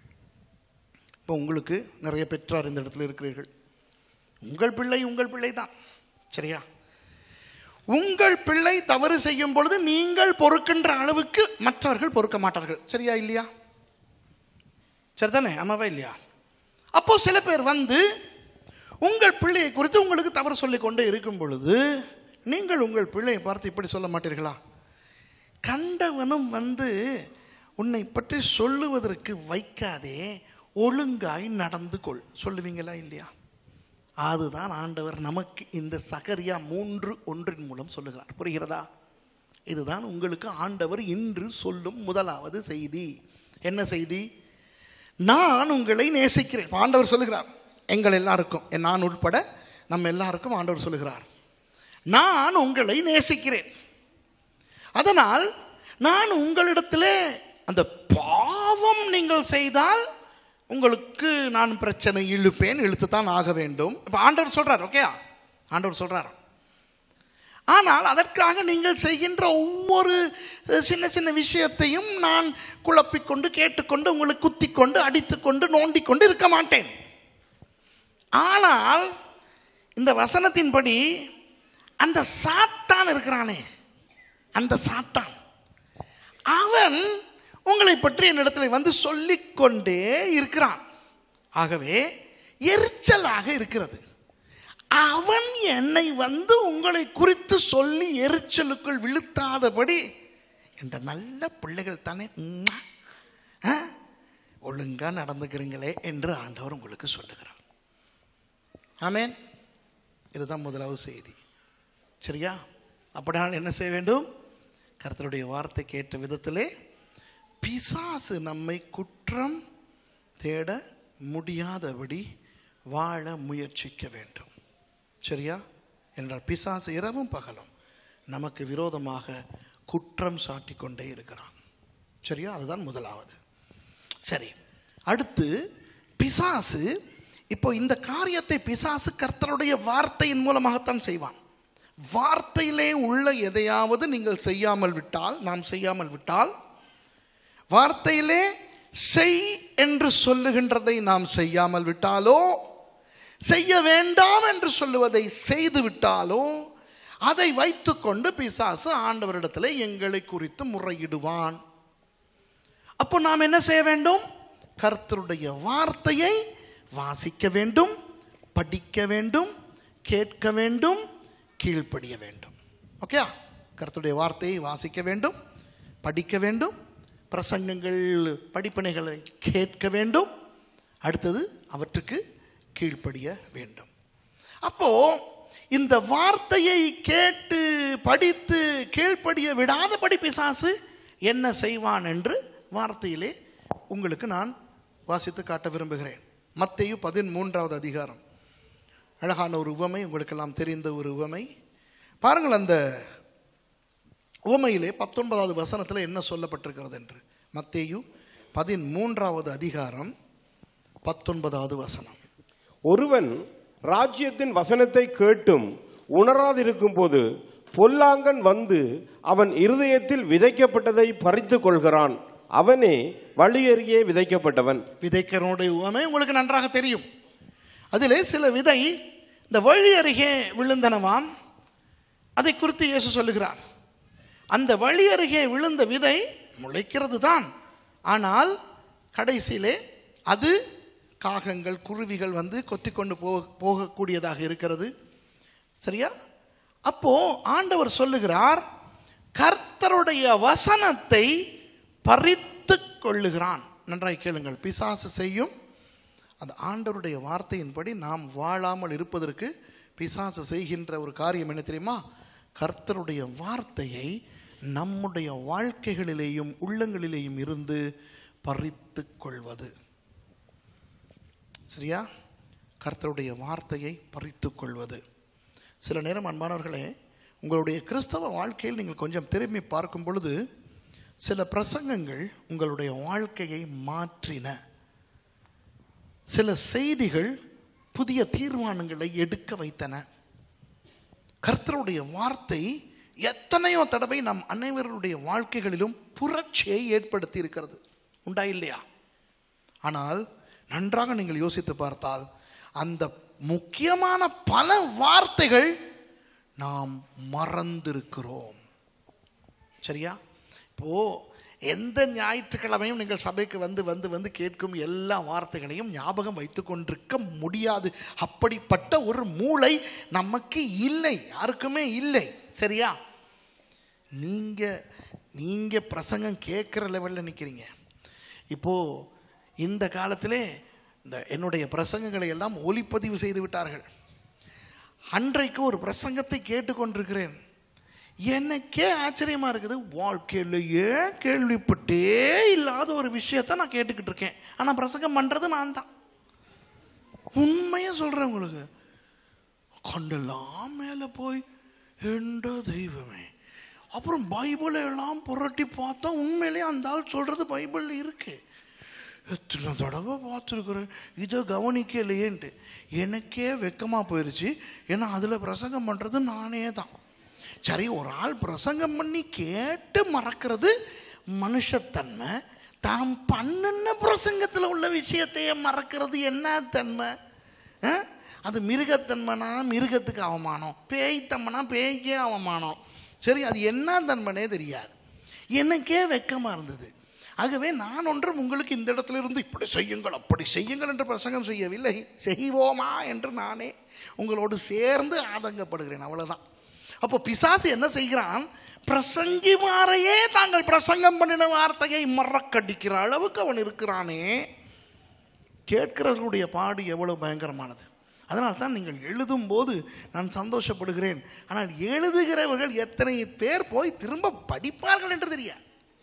Speaker 1: இப்போ உங்களுக்கு நிறைய பெற்றார் இந்த இடத்துல இருக்கிறீர்கள் உங்கள் பிள்ளை உங்கள் பிள்ளை தான் சரியா உங்கள் பிள்ளை தவறு செய்யும் பொழுது நீங்கள் பொறுக்கின்ற அளவுக்கு மற்றவர்கள் பொறுக்க மாட்டார்கள் சரியா இல்லையா சரிதானே ஆமாவா இல்லையா அப்போ சில பேர் வந்து உங்கள் பிள்ளையை குறித்து உங்களுக்கு தவறு சொல்லிக் கொண்டே இருக்கும் பொழுது நீங்கள் உங்கள் பிள்ளையை பார்த்து இப்படி சொல்ல மாட்டீர்களா கண்டவனும் வந்து உன்னை பற்றி சொல்லுவதற்கு வைக்காதே ஒழுங்காய் நடந்து கொள் சொல்லுவீங்களா இல்லையா அதுதான் ஆண்டவர் நமக்கு இந்த சகரியா மூன்று ஒன்றின் மூலம் சொல்லுகிறார் புரிகிறதா இதுதான் உங்களுக்கு ஆண்டவர் இன்று சொல்லும் முதலாவது செய்தி என்ன செய்தி நான் உங்களை நேசிக்கிறேன் இப்ப ஆண்டவர் சொல்லுகிறார் எங்கள் எல்லாருக்கும் என் நான் உட்பட நம்ம எல்லாருக்கும் ஆண்டவர் சொல்லுகிறார் நான் உங்களை நேசிக்கிறேன் அதனால் நான் உங்களிடத்திலே அந்த பாவம் நீங்கள் செய்தால் உங்களுக்கு நான் பிரச்சனை இழுப்பேன் இழுத்து தான் ஆக வேண்டும் இப்போ ஆண்டவர் சொல்றார் ஓகே ஆண்டவர் சொல்றார் ஆனால் அதற்காக நீங்கள் செய்கின்ற ஒவ்வொரு அஹ், சின்ன சின்ன விஷயத்தையும் நான் குழப்பிக்கொண்டு கேட்டுக்கொண்டு உங்களை குத்திக்கொண்டு அடித்துக்கொண்டு நோண்டிக்கொண்டு இருக்க மாட்டேன் ஆனால் இந்த வசனத்தின்படி அந்த சாத்தான் இருக்கிறானே அந்த சாத்தான் அவன் உங்களை பற்றி என்னிடத்தில் வந்து சொல்லிக்கொண்டே இருக்கிறான் ஆகவே எரிச்சலாக இருக்கிறது அவன் என்னை வந்து உங்களை குறித்து சொல்லி எரிச்சலுக்குள் விழுத்தாதபடி என்ற நல்ல பிள்ளைகள் தானே உம்மா, ஆ? ஒழுங்கா நடந்துக்கிறீங்களே என்று ஆண்டவர் உங்களுக்கு சொல்லுகிறார் ஆமென் இதுதான் முதலாவது செய்தி சரியா அப்படினால் என்ன செய்ய வேண்டும் கர்த்தருடைய வார்த்தை கேட்ட விதத்திலே பிசாசு நம்மை குற்றம் தேட முடியாதபடி வாழ முயற்சிக்க வேண்டும் சரியா என்றால் பிசாசு இரவும் பகலும் நமக்கு விரோதமாக குற்றம் சாட்டி கொண்டே இருக்கிறான் சரியா அதுதான் முதலாவது சரி அடுத்து பிசாசு இப்போ இந்த காரியத்தை பிசாசு கர்த்தருடைய வார்த்தையின் மூலமாகத்தான் செய்வான் வார்த்தையிலே உள்ள எதையாவது நீங்கள் செய்யாமல் விட்டால் நாம் செய்யாமல் விட்டால் வார்த்தையிலே செய் என்று சொல்லுகின்றதை நாம் செய்யாமல் விட்டாலோ செய்ய வேண்டாம் என்று சொல்லுவதை செய்து விட்டாலோ அதை வைத்துக்கொண்டு பிசாசு ஆண்டவரிடத்தில் எங்களை குறித்து முறையிடுவான் அப்போ நாம் என்ன செய்ய வேண்டும் கர்த்தருடைய வார்த்தையை வாசிக்க வேண்டும் படிக்க வேண்டும் கேட்க வேண்டும் கீழ்ப்படிய வேண்டும் ஓகே கர்த்தருடைய வார்த்தையை வாசிக்க வேண்டும் படிக்க வேண்டும் பிரசங்கங்கள் படிப்பினைகளை கேட்க வேண்டும் அடுத்தது அவற்றுக்கு கீழ்ப்படிய வேண்டும் அப்போ இந்த வார்த்தையை கேட்டு படித்து கீழ்ப்படிய விடாதபடி பிசாசு என்ன செய்வான் என்று வார்த்தையிலே உங்களுக்கு நான் வாசித்து காட்ட விரும்புகிறேன் மத்தேயு பதிமூன்றாவது அதிகாரம் அழகான ஒரு உவமை உங்களுக்கெல்லாம் தெரிந்த ஒரு உவமை பாருங்கள் அந்த உவமையிலே பத்தொன்பதாவது வசனத்தில் என்ன சொல்லப்பட்டிருக்கிறது என்று மத்தேயு பதிமூன்றாவது அதிகாரம் பத்தொன்பதாவது வசனம்
Speaker 2: ஒருவன் ராஜ்யத்தின் வசனத்தை கேட்டும் உணராதிருக்கும் போது பொல்லாங்கன் வந்து அவன் இருதயத்தில் விதைக்கப்பட்டதை பறித்துக் கொள்கிறான் அவனே வழியறியே விதைக்கப்பட்டவன்
Speaker 1: விதைக்கிறனுடைய உவமை உங்களுக்கு நன்றாக தெரியும் அதிலே சில விதை இந்த வழி அருகே விழுந்தனவாம் அதை குறித்து இயேசு சொல்லுகிறார் அந்த வழி அருகே விழுந்த விதை முளைக்கிறது தான் ஆனால் கடைசியிலே அது காகங்கள் குருவிகள் வந்து கொத்திக்கொண்டு போக போகக்கூடியதாக இருக்கிறது சரியா அப்போ ஆண்டவர் சொல்லுகிறார் கர்த்தருடைய வசனத்தை பறித்து கொள்ளுகிறான் நன்றாய் கேளுங்கள் பிசாசு செய்யும் அந்த ஆண்டவருடைய வார்த்தையின்படி நாம் வாழாமல் இருப்பதற்கு பிசாசு செய்கின்ற ஒரு காரியம் என்ன தெரியுமா கர்த்தருடைய வார்த்தையை நம்முடைய வாழ்க்கைகளிலேயும் உள்ளங்களிலேயும் இருந்து பறித்து கொள்வது சரியா கர்த்தருடைய வார்த்தையை பறித்து கொள்வது சில நேரம் அன்பானவர்களே உங்களுடைய கிறிஸ்தவ வாழ்க்கையில் நீங்கள் கொஞ்சம் திரும்பி பார்க்கும் பொழுது சில பிரசங்கங்கள் உங்களுடைய வாழ்க்கையை மாற்றின சில செய்திகள் புதிய தீர்மானங்களை எடுக்க வைத்தன கர்த்தருடைய வார்த்தை எத்தனையோ தடவை நம் அனைவருடைய வாழ்க்கைகளிலும் புரட்சியை ஏற்படுத்தி இருக்கிறது உண்டா இல்லையா ஆனால் நன்றாக நீங்கள் யோசித்து பார்த்தால் அந்த முக்கியமான பல வார்த்தைகள் நாம் மறந்திருக்கிறோம் சரியா இப்போ எந்த ஞாயிற்றுக்கிழமையும் நீங்கள் சபைக்கு வந்து வந்து வந்து கேட்கும் எல்லா வார்த்தைகளையும் ஞாபகம் வைத்துக் கொண்டிருக்க முடியாது அப்படிப்பட்ட ஒரு மூளை நமக்கு இல்லை யாருக்குமே இல்லை சரியா நீங்க நீங்க பிரசங்கம் கேட்குற லெவலில் நிற்கிறீங்க இப்போ இந்த காலத்திலே இந்த என்னுடைய பிரசங்கங்களை எல்லாம் ஒளிப்பதிவு செய்து விட்டார்கள் அன்றைக்கு ஒரு பிரசங்கத்தை கேட்டுக்கொண்டிருக்கிறேன் எனக்கே ஆச்சரியமா இருக்குது வாழ்க்கையிலேயே கேள்விப்பட்டே இல்லாத ஒரு விஷயத்தை நான் கேட்டுக்கிட்டு இருக்கேன் ஆனால் பிரசங்கம் பண்றது நான் தான் உண்மையா சொல்றேன் உங்களுக்கு கண்டெல்லாம் மேலே போய் என்ற தெய்வமே அப்புறம் பைபிளை எல்லாம் புரட்டி பார்த்தா உண்மையிலேயே அந்த ஆள் சொல்றது பைபிளில் இருக்கு எத்தனை தடவை பார்த்துருக்குறேன் இதை கவனிக்கலையேன்ட்டு எனக்கே வெக்கமாக போயிடுச்சு ஏன்னா அதில் பிரசங்கம் பண்ணுறது நானே தான் சரி ஒரு ஆள் பிரசங்கம் பண்ணி கேட்டு மறக்கிறது மனுஷத்தன்மை தாம் பண்ணுன பிரசங்கத்தில் உள்ள விஷயத்தையே மறக்கிறது என்ன தன்மை ஆ? அது மிருகத்தன்மைனா மிருகத்துக்கு அவமானம் பேய்த்தன்மைனா பேய்க்கே அவமானம் சரி அது என்ன தன்மைனே தெரியாது எனக்கே வெக்கமாக இருந்தது ஆகவே நான் ஒன்றும் உங்களுக்கு இந்த இடத்துல இருந்து இப்படி செய்யுங்கள் அப்படி செய்யுங்கள் என்று பிரசங்கம் செய்யவில்லை செய்வோமா என்று நானே உங்களோடு சேர்ந்து ஆதங்கப்படுகிறேன் அவ்வளவுதான் அப்போ பிசாசு என்ன செய்கிறான் பிரசங்கிமாரையே தாங்கள் பிரசங்கம் பண்ணின வார்த்தையை மறக்கடிக்கிற அளவுக்கு அவன் இருக்கிறானே கேட்கிறவர்களுடைய பாடு எவ்வளவு பயங்கரமானது அதனால் தான் நீங்கள் எழுதும் போது நான் சந்தோஷப்படுகிறேன் ஆனால் எழுதுகிறவர்கள் எத்தனை பேர் போய் திரும்ப படிப்பார்கள் என்று தெரியாது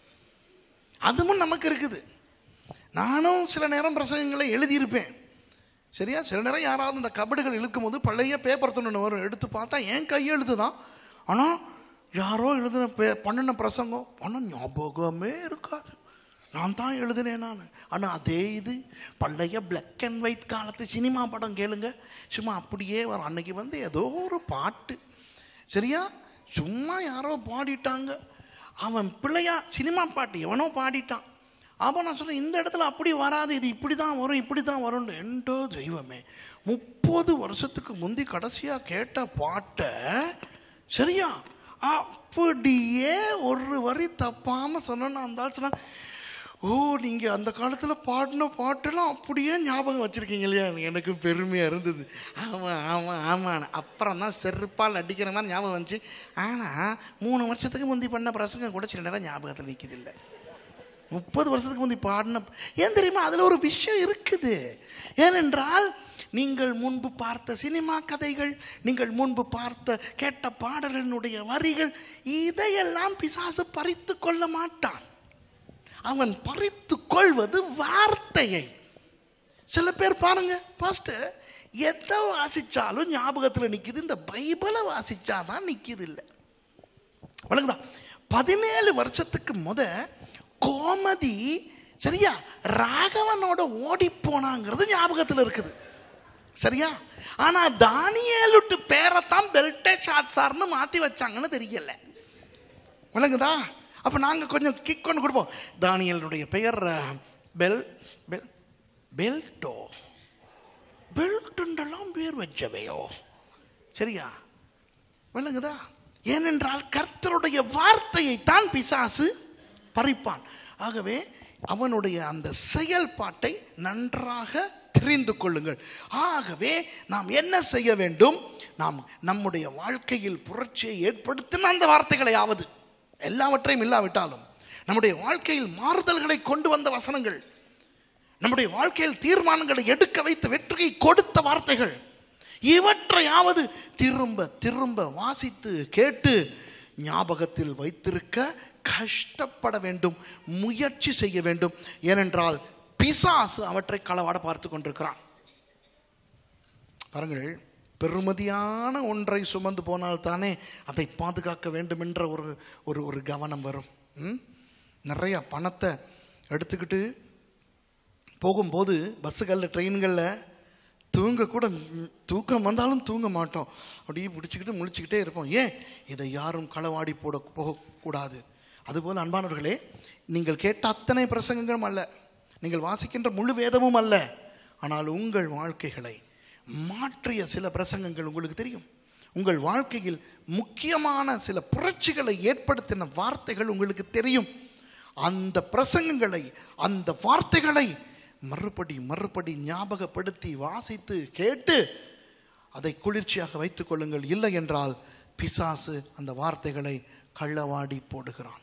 Speaker 1: அதுவும் நமக்கு இருக்குது நானும் சில நேரம் பிரசங்கங்களை எழுதியிருப்பேன் சரியா சில நேரம் யாராவது இந்த கபடுகள் இழுக்கும் போது பழைய பேப்பர் துண்டு வரும் எடுத்து பார்த்தா என் கையெழுத்து தான் ஆனால் யாரோ எழுதின பே பண்ணின பிரசங்கம் ஆனால் ஞாபகமே இருக்காது நான் தான் எழுதினேன் நான் ஆனால் அதே இது பழைய பிளாக் அண்ட் ஒயிட் காலத்து சினிமா படம் கேளுங்க சும்மா அப்படியே வரும் அன்னைக்கு வந்து ஏதோ ஒரு பாட்டு சரியா சும்மா யாரோ பாடிட்டாங்க அவன் பிள்ளையா சினிமா பாட்டு எவனோ பாடிட்டான் அப்போ நான் சொன்னேன் இந்த இடத்துல அப்படி வராது இது இப்படி தான் வரும் இப்படி தான் வரும்னு என்றோ தெய்வமே முப்பது வருஷத்துக்கு முந்தி கடைசியாக கேட்ட பாட்டை சரியா அப்படியே ஒரு வரி தப்பாமல் சொன்னேன்னு அந்த ஆள் சொன்னா ஓ நீங்கள் அந்த காலத்தில் பாடின பாட்டெல்லாம் அப்படியே ஞாபகம் வச்சுருக்கீங்க இல்லையா எனக்கு பெருமையாக இருந்தது ஆமாம் ஆமாம் ஆமாம் அப்புறம் தான் செருப்பால் அடிக்கிற மாதிரி ஞாபகம் வந்துச்சு ஆனால் மூணு வருஷத்துக்கு முந்தி பண்ண பிரசங்கம் கூட சில நேரம் ஞாபகத்தில் நிற்கிது இல்லை முப்பது வருஷத்துக்கு முந்தி பாடின ஏன் தெரியுமா அதில் ஒரு விஷயம் இருக்குது ஏனென்றால் நீங்கள் முன்பு பார்த்த சினிமா கதைகள் நீங்கள் முன்பு பார்த்த கேட்ட பாடலினுடைய வரிகள் இதையெல்லாம் பிசாசு பறித்து கொள்ள மாட்டான் அவன் பறித்து கொள்வது வார்த்தையை சில பேர் பாருங்க பாஸ்டர் எதை வாசிச்சாலும் ஞாபகத்தில் நிக்குது இந்த பைபிளை வாசிச்சாதான் நிக்குது இல்லை வணங்குதா பதினேழு வருஷத்துக்கு முத கோமதி சரியா ராகவனோட ஓடி போனாங்கிறது ஞாபகத்தில் இருக்குது சரியா ஆனா தானியலுட்டு பேரைத்தான் பெல்டே ஷாட்சார்னு மாத்தி வச்சாங்கன்னு தெரியல விளங்குதா அப்ப நாங்க கொஞ்சம் கிக் கொண்டு கொடுப்போம் தானியலுடைய பெயர் அஹ், பெல் பெல் பெல்டோ பெல்ட்டுண்டெல்லாம் பேர் வச்சவையோ சரியா விளங்குதா ஏனென்றால் கர்த்தருடைய வார்த்தையை தான் பிசாசு பறிப்பான் ஆகவே அவனுடைய அந்த செயல்பாட்டை நன்றாக தெரிந்து கொள்ளுங்கள் ஆகவே நாம் என்ன செய்ய வேண்டும் நாம் நம்முடைய வாழ்க்கையில் புரட்சியை ஏற்படுத்தின அந்த வார்த்தைகளையாவது எல்லாவற்றையும் இல்லாவிட்டாலும் நம்முடைய வாழ்க்கையில் மாறுதல்களை கொண்டு வந்த வசனங்கள் நம்முடைய வாழ்க்கையில் தீர்மானங்களை எடுக்க வைத்து வெற்றியை கொடுத்த வார்த்தைகள் இவற்றையாவது திரும்ப திரும்ப வாசித்து கேட்டு ஞாபகத்தில் வைத்திருக்க கஷ்டப்பட வேண்டும் முயற்சி செய்ய வேண்டும் ஏனென்றால் பிசாசு அவற்றை களவாட பார்த்து கொண்டிருக்கிறான் பாருங்கள் பெருமதியான ஒன்றை சுமந்து போனால் தானே அதை பாதுகாக்க வேண்டும் என்ற ஒரு ஒரு ஒரு கவனம் வரும் ம்? நிறைய பணத்தை எடுத்துக்கிட்டு போகும்போது பஸ்ஸுகளில் ட்ரெயின்களில் தூங்க கூட ம், தூக்கம் வந்தாலும் தூங்க மாட்டோம் அப்படியே பிடிச்சிக்கிட்டு முழிச்சுக்கிட்டே இருப்போம் ஏன் இதை யாரும் களவாடி போட போகக்கூடாது அதுபோல் அன்பானவர்களே நீங்கள் கேட்ட அத்தனை பிரசங்கங்களும் அல்ல நீங்கள் வாசிக்கின்ற முழு வேதமும் அல்ல ஆனால் உங்கள் வாழ்க்கைகளை மாற்றிய சில பிரசங்கங்கள் உங்களுக்கு தெரியும் உங்கள் வாழ்க்கையில் முக்கியமான சில புரட்சிகளை ஏற்படுத்தின வார்த்தைகள் உங்களுக்கு தெரியும் அந்த பிரசங்கங்களை அந்த வார்த்தைகளை மறுபடி மறுபடி ஞாபகப்படுத்தி வாசித்து கேட்டு அதை குளிர்ச்சியாக வைத்துக் கொள்ளுங்கள் இல்லை என்றால் பிசாசு அந்த வார்த்தைகளை கள்ளவாடி போடுகிறான்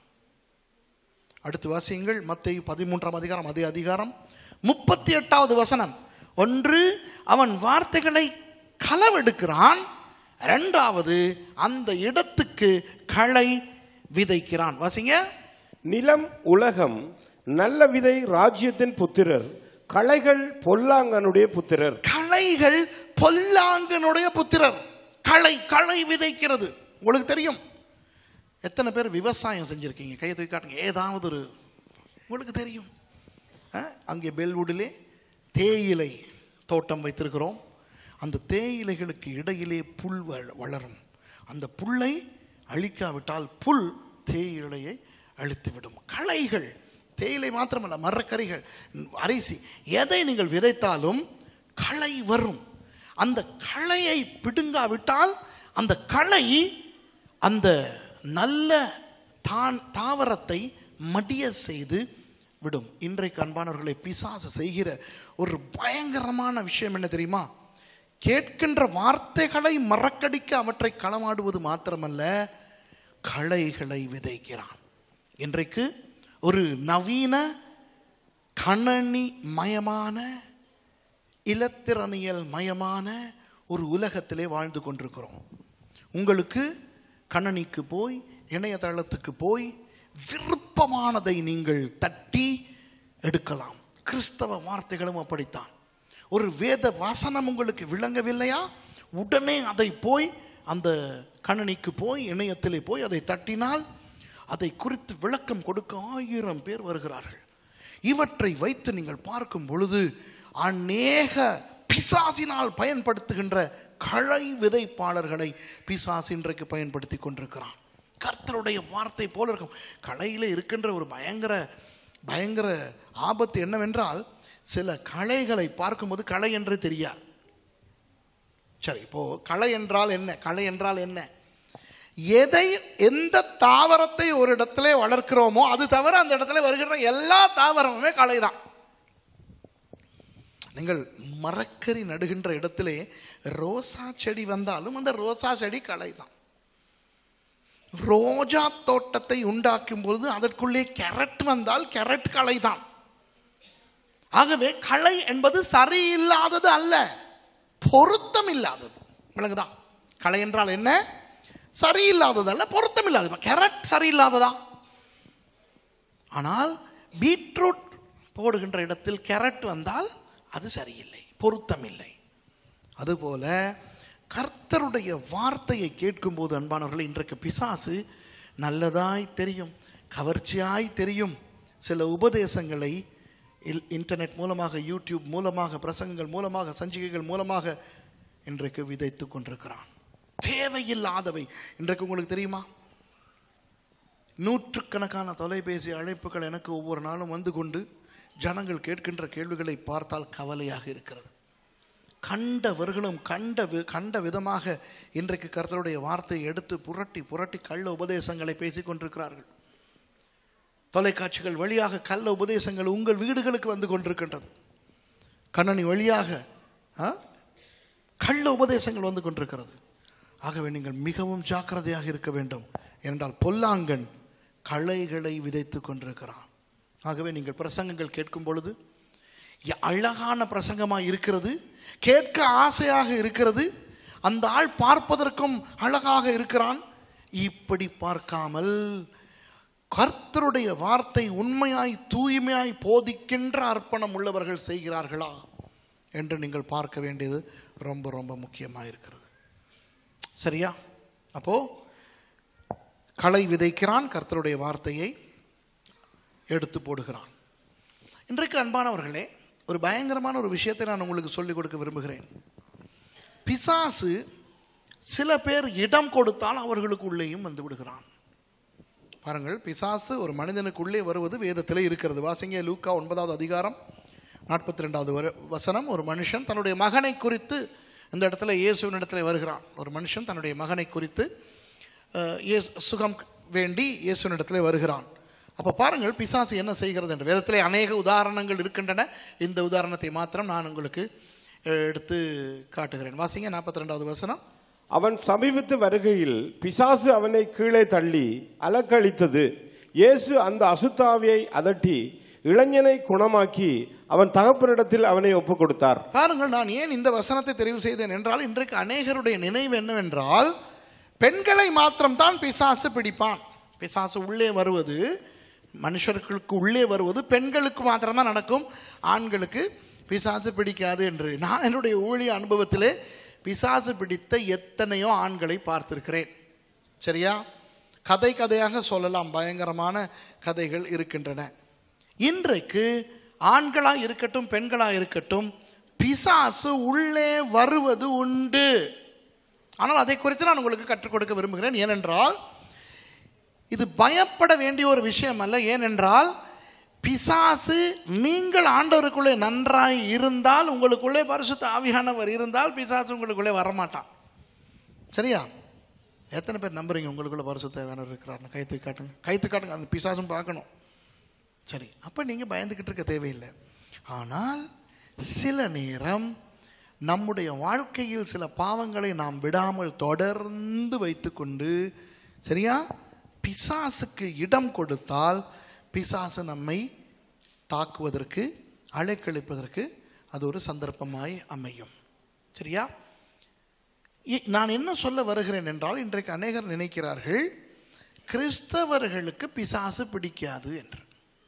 Speaker 1: அடுத்து வாசியுங்கள் மத்தேயு பதிமூன்றாம் அதிகாரம் அதே அதிகாரம் முப்பத்தி எட்டாவது வசனம் ஒன்று அவன் வார்த்தைகளை களவெடுக்கிறான் இரண்டாவது அந்த இடத்துக்கு களை விதைக்கிறான் வாசிங்க
Speaker 2: நிலம் உலகம் நல்ல விதை ராஜ்யத்தின் புத்திரர் களைகள் பொல்லாங்கனுடைய புத்திரர்
Speaker 1: களைகள் பொல்லாங்கனுடைய புத்திரர் களை களை விதைக்கிறது உங்களுக்கு தெரியும் எத்தனை பேர் விவசாயம் செஞ்சிருக்கீங்க கையை தூக்கி காட்டுங்க ஏதாவது ஒரு உங்களுக்கு தெரியும் அஹ், அங்கே பெல்வுடிலே தேயிலை தோட்டம் வைத்திருக்கிறோம் அந்த தேயிலைகளுக்கு இடையிலே புல் வள- வளரும் அந்த புல்லை அழிக்காவிட்டால் புல் தேயிலையை அழித்துவிடும் களைகள் தேயிலை மாத்திரமல்ல மரக்கறிகள் அரிசி எதை நீங்கள் விதைத்தாலும் களை வரும் அந்த களையை பிடுங்காவிட்டால் அந்த களை அந்த நல்ல தான் தாவரத்தை மடிய செய்து விடும் இன்றைக்கு அன்பானவர்களை பிசாசு செய்கிற ஒரு பயங்கரமான விஷயம் என்ன தெரியுமா கேட்கின்ற வார்த்தைகளை மறக்கடிக்க அவற்றை களமாடுவது மாத்திரமல்ல களைகளை விதைக்கிறான் இன்றைக்கு ஒரு நவீன கணனி மயமான இலத்திரனியல் மயமான ஒரு உலகத்திலே வாழ்ந்து கொண்டிருக்கிறோம் உங்களுக்கு கணனிக்கு போய் இணையதளத்துக்கு போய் விருப்பமானதை நீங்கள் தட்டி எடுக்கலாம் கிறிஸ்தவ வார்த்தைகளும் அப்படித்தான் ஒரு வேத வாசனம் உங்களுக்கு விளங்கவில்லையா உடனே அதை போய் அந்த கணனிக்கு போய் இணையத்திலே போய் அதை தட்டினால் அதை குறித்து விளக்கம் கொடுக்க ஆயிரம் பேர் வருகிறார்கள் இவற்றை வைத்து நீங்கள் பார்க்கும் பொழுது அநேக பிசாசினால் பயன்படுத்துகின்ற களை விதைப்பாளர்களை பிசாசு இன்றைக்கு பயன்படுத்தி கொண்டிருக்கிறான் கர்த்தருடைய வார்த்தை போல இருக்கும் களையில் இருக்கின்ற ஒரு பயங்கர பயங்கர ஆபத்து என்னவென்றால் சில களைகளை பார்க்கும்போது களை என்று தெரியாது சரி இப்போ களை என்றால் என்ன களை என்றால் என்ன எதை எந்த தாவரத்தை ஒரு இடத்துல வளர்க்கிறோமோ அது தவிர அந்த இடத்துல வருகிற எல்லா தாவரமுமே களை தான் நீங்கள் மரக்கறி நடுகின்ற இடத்திலே ரோசா செடி வந்தாலும் அந்த ரோசா செடி களை தான் ரோஜா தோட்டத்தை உண்டாக்கும் பொழுது அதற்குள்ளே கேரட் வந்தால் கேரட் களை தான் ஆகவே களை என்பது சரியில்லாதது அல்ல பொருத்தம் இல்லாதது விளங்குதா களை என்றால் என்ன சரியில்லாதது அல்ல பொருத்தம் இல்லாதது கேரட் சரியில்லாததா ஆனால் பீட்ரூட் போடுகின்ற இடத்தில் கேரட் வந்தால் அது சரியில்லை பொருத்தம் இல்லை அதுபோல கர்த்தருடைய வார்த்தையை கேட்கும்போது அன்பானவர்கள் இன்றைக்கு பிசாசு நல்லதாய் தெரியும் கவர்ச்சியாய் தெரியும் சில உபதேசங்களை இல்- இன்டர்நெட் மூலமாக யூடியூப் மூலமாக பிரசங்கங்கள் மூலமாக சஞ்சிகைகள் மூலமாக இன்றைக்கு விதைத்து கொண்டிருக்கிறான் தேவையில்லாதவை இன்றைக்கு உங்களுக்கு தெரியுமா நூற்றுக்கணக்கான தொலைபேசி அழைப்புகள் எனக்கு ஒவ்வொரு நாளும் வந்து கொண்டு ஜனங்கள் கேட்கின்ற கேள்விகளை பார்த்தால் கவலையாக இருக்கிறது கண்டவர்களும் கண்ட வி- கண்ட விதமாக இன்றைக்கு கர்த்தருடைய வார்த்தையை எடுத்து புரட்டி புரட்டி கள்ள உபதேசங்களை பேசிக் கொண்டிருக்கிறார்கள் தொலைக்காட்சிகள் வழியாக கள்ள உபதேசங்கள் உங்கள் வீடுகளுக்கு வந்து கொண்டிருக்கின்றது கண்ணனி வழியாக ஆ? கள்ள உபதேசங்கள் வந்து கொண்டிருக்கிறது ஆகவே நீங்கள் மிகவும் ஜாக்கிரதையாக இருக்க வேண்டும் என்றால் பொல்லாங்கன் களைகளை விதைத்து கொண்டிருக்கிறான் ஆகவே நீங்கள் பிரசங்கங்கள் கேட்கும் பொழுது ய- அழகான பிரசங்கமாக இருக்கிறது கேட்க ஆசையாக இருக்கிறது அந்த ஆள் பார்ப்பதற்கும் அழகாக இருக்கிறான் இப்படி பார்க்காமல் கர்த்தருடைய வார்த்தை உண்மையாய் தூய்மையாய் போதிக்கின்ற அர்ப்பணம் உள்ளவர்கள் செய்கிறார்களா என்று நீங்கள் பார்க்க வேண்டியது ரொம்ப ரொம்ப முக்கியமாக இருக்கிறது சரியா அப்போ களை விதைக்கிறான் கர்த்தருடைய வார்த்தையை எடுத்து போடுகிறான் இன்றைக்கு அன்பானவர்களே ஒரு பயங்கரமான ஒரு விஷயத்தை நான் உங்களுக்கு சொல்லிக் கொடுக்க விரும்புகிறேன் பிசாசு சில பேர் இடம் கொடுத்தால் அவர்களுக்கு உள்ளேயும் வந்து விடுகிறான் பாருங்கள் பிசாசு ஒரு மனிதனுக்குள்ளே வருவது வேதத்திலே இருக்கிறது வாசிங்க லூக்கா ஒன்பதாவது அதிகாரம் நாற்பத்தி ரெண்டாவது வசனம் ஒரு மனுஷன் தன்னுடைய மகனை குறித்து இந்த இடத்துல இயேசுவின் இடத்துல வருகிறான் ஒரு மனுஷன் தன்னுடைய மகனை குறித்து அஹ், இயேசு- சுகம் வேண்டி இயேசுவின் இடத்துல வருகிறான் அப்போ பாருங்கள் பிசாசு என்ன செய்கிறது என்று வேதத்திலே அநேக உதாரணங்கள் இருக்கின்றன இந்த உதாரணத்தை மாத்திரம் நான் உங்களுக்கு அஹ், எடுத்து காட்டுகிறேன் வாசிங்க நாற்பத்தி ரெண்டாவது வசனம்
Speaker 2: அவன் சமீபத்து வருகையில் பிசாசு அவனை கீழே தள்ளி அலக்களித்தது இயேசு அந்த அசுத்தாவியை அதட்டி இளைஞனை குணமாக்கி அவன் தகப்பனிடத்தில் அவனை ஒப்புக் கொடுத்தார்
Speaker 1: பாருங்கள் நான் ஏன் இந்த வசனத்தை தெரிவு செய்தேன் என்றால் இன்றைக்கு அநேகருடைய நினைவு என்னவென்றால் பெண்களை மாத்திரம்தான் பிசாசு பிடிப்பான் பிசாசு உள்ளே வருவது மனுஷர்களுக்கு உள்ளே வருவது பெண்களுக்கு மாத்திரம்தான் நடக்கும் ஆண்களுக்கு பிசாசு பிடிக்காது என்று நான் என்னுடைய ஊழிய அனுபவத்திலே பிசாசு பிடித்த எத்தனையோ ஆண்களை பார்த்திருக்கிறேன் சரியா கதை கதையாக சொல்லலாம் பயங்கரமான கதைகள் இருக்கின்றன இன்றைக்கு ஆண்களா இருக்கட்டும் பெண்களா இருக்கட்டும் பிசாசு உள்ளே வருவது உண்டு ஆனால் அதை குறித்து நான் உங்களுக்கு கற்றுக் கொடுக்க விரும்புகிறேன் ஏனென்றால் இது பயப்பட வேண்டிய ஒரு விஷயம் அல்ல ஏனென்றால் பிசாசு நீங்கள் ஆண்டவருக்குள்ளே நன்றாய் இருந்தால் உங்களுக்குள்ளே பரிசுத்த ஆவியானவர் இருந்தால் பிசாசு உங்களுக்குள்ளே வரமாட்டான் சரியா எத்தனை பேர் நம்புறீங்க உங்களுக்குள்ள பரிசுத்த ஆவியானவர் இருக்கிறார்னு கைத்து காட்டுங்க கைத்து காட்டுங்க அந்த பிசாசும் பார்க்கணும் சரி அப்போ நீங்கள் பயந்துக்கிட்டு இருக்க தேவையில்லை ஆனால் சில நேரம் நம்முடைய வாழ்க்கையில் சில பாவங்களை நாம் விடாமல் தொடர்ந்து வைத்துக்கொண்டு சரியா பிசாசுக்கு இடம் கொடுத்தால் பிசாசு நம்மை தாக்குவதற்கு அலைக்கழிப்பதற்கு அது ஒரு சந்தர்ப்பமாய் அமையும் சரியா இ- நான் என்ன சொல்ல வருகிறேன் என்றால் இன்றைக்கு அநேகர் நினைக்கிறார்கள் கிறிஸ்தவர்களுக்கு பிசாசு பிடிக்காது என்று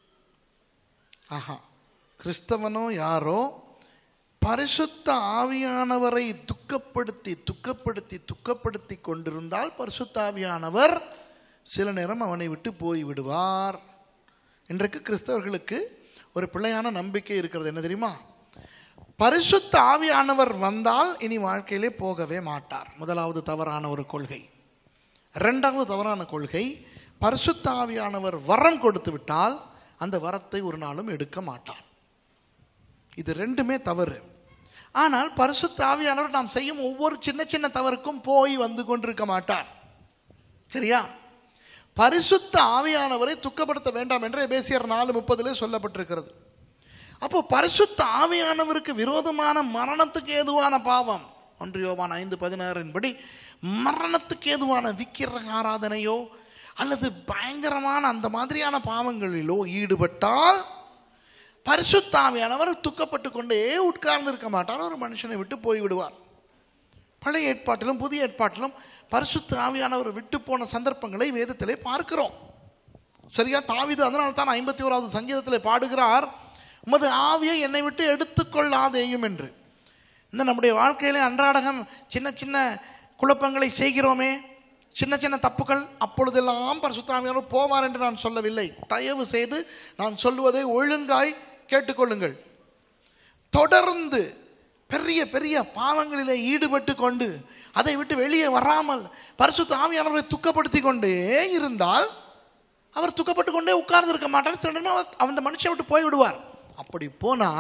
Speaker 1: ஆஹா கிறிஸ்தவனோ யாரோ பரிசுத்த ஆவியானவரை துக்கப்படுத்தி துக்கப்படுத்தி துக்கப்படுத்தி கொண்டிருந்தால் பரிசுத்த ஆவியானவர் சில நேரம் அவனை விட்டு போய் விடுவார் இன்றைக்கு கிறிஸ்தவர்களுக்கு ஒரு பிள்ளையான நம்பிக்கை இருக்கிறது என்ன தெரியுமா பரிசுத்த ஆவியானவர் வந்தால் இனி வாழ்க்கையிலே போகவே மாட்டார் முதலாவது தவறான ஒரு கொள்கை இரண்டாவது தவறான கொள்கை பரிசுத்த ஆவியானவர் வரம் கொடுத்து விட்டால் அந்த வரத்தை ஒரு நாளும் எடுக்க மாட்டார் இது ரெண்டுமே தவறு ஆனால் பரிசுத்த ஆவியானவர் நாம் செய்யும் ஒவ்வொரு சின்ன சின்ன தவறுக்கும் போய் வந்து கொண்டிருக்க மாட்டார் சரியா பரிசுத்த ஆவியானவரை துக்கப்படுத்த வேண்டாம் என்று எபேசியர் நாலு முப்பதிலே சொல்லப்பட்டிருக்கிறது அப்போ பரிசுத்த ஆவியானவருக்கு விரோதமான மரணத்துக்கு ஏதுவான பாவம் ஒன்று யோவான் ஐந்து பதினாறின் படி மரணத்துக்கு ஏதுவான விக்கிரக ஆராதனையோ அல்லது பயங்கரமான அந்த மாதிரியான பாவங்களிலோ ஈடுபட்டால் பரிசுத்த ஆவியானவர் துக்கப்பட்டு கொண்டே உட்கார்ந்து இருக்க மாட்டார் ஒரு மனுஷனை விட்டு போய் விடுவார் பழைய ஏற்பாட்டிலும் புதிய ஏற்பாட்டிலும் பரிசுத்த ஆவியானவர் விட்டு போன சந்தர்ப்பங்களை வேதத்திலே பார்க்கிறோம் சரியா தாவீது அதனால தான் ஐம்பத்தி ஓராவது சங்கீதத்தில் பாடுகிறார் உமது ஆவியை என்னை விட்டு எடுத்துக்கொள்ளாதேயும் என்று இந்த நம்முடைய வாழ்க்கையிலே அன்றாடகம் சின்ன சின்ன குழப்பங்களை செய்கிறோமே சின்ன சின்ன தப்புகள் அப்பொழுதெல்லாம் பரிசுத்தாமியானவர் போவார் என்று நான் சொல்லவில்லை தயவு செய்து நான் சொல்லுவதை ஒழுங்காய் கேட்டுக்கொள்ளுங்கள் தொடர்ந்து பெரிய பெரிய பாவங்களிலே ஈடுபட்டு கொண்டு அதை விட்டு வெளியே வராமல் பரிசுத்த ஆவியானவரை துக்கப்படுத்தி கொண்டே இருந்தால் அவர் துக்கப்பட்டு கொண்டே உட்கார்ந்து இருக்க மாட்டார் சில நேரம் அவர் அந்த மனுஷனை விட்டு போய் விடுவார் அப்படி போனால்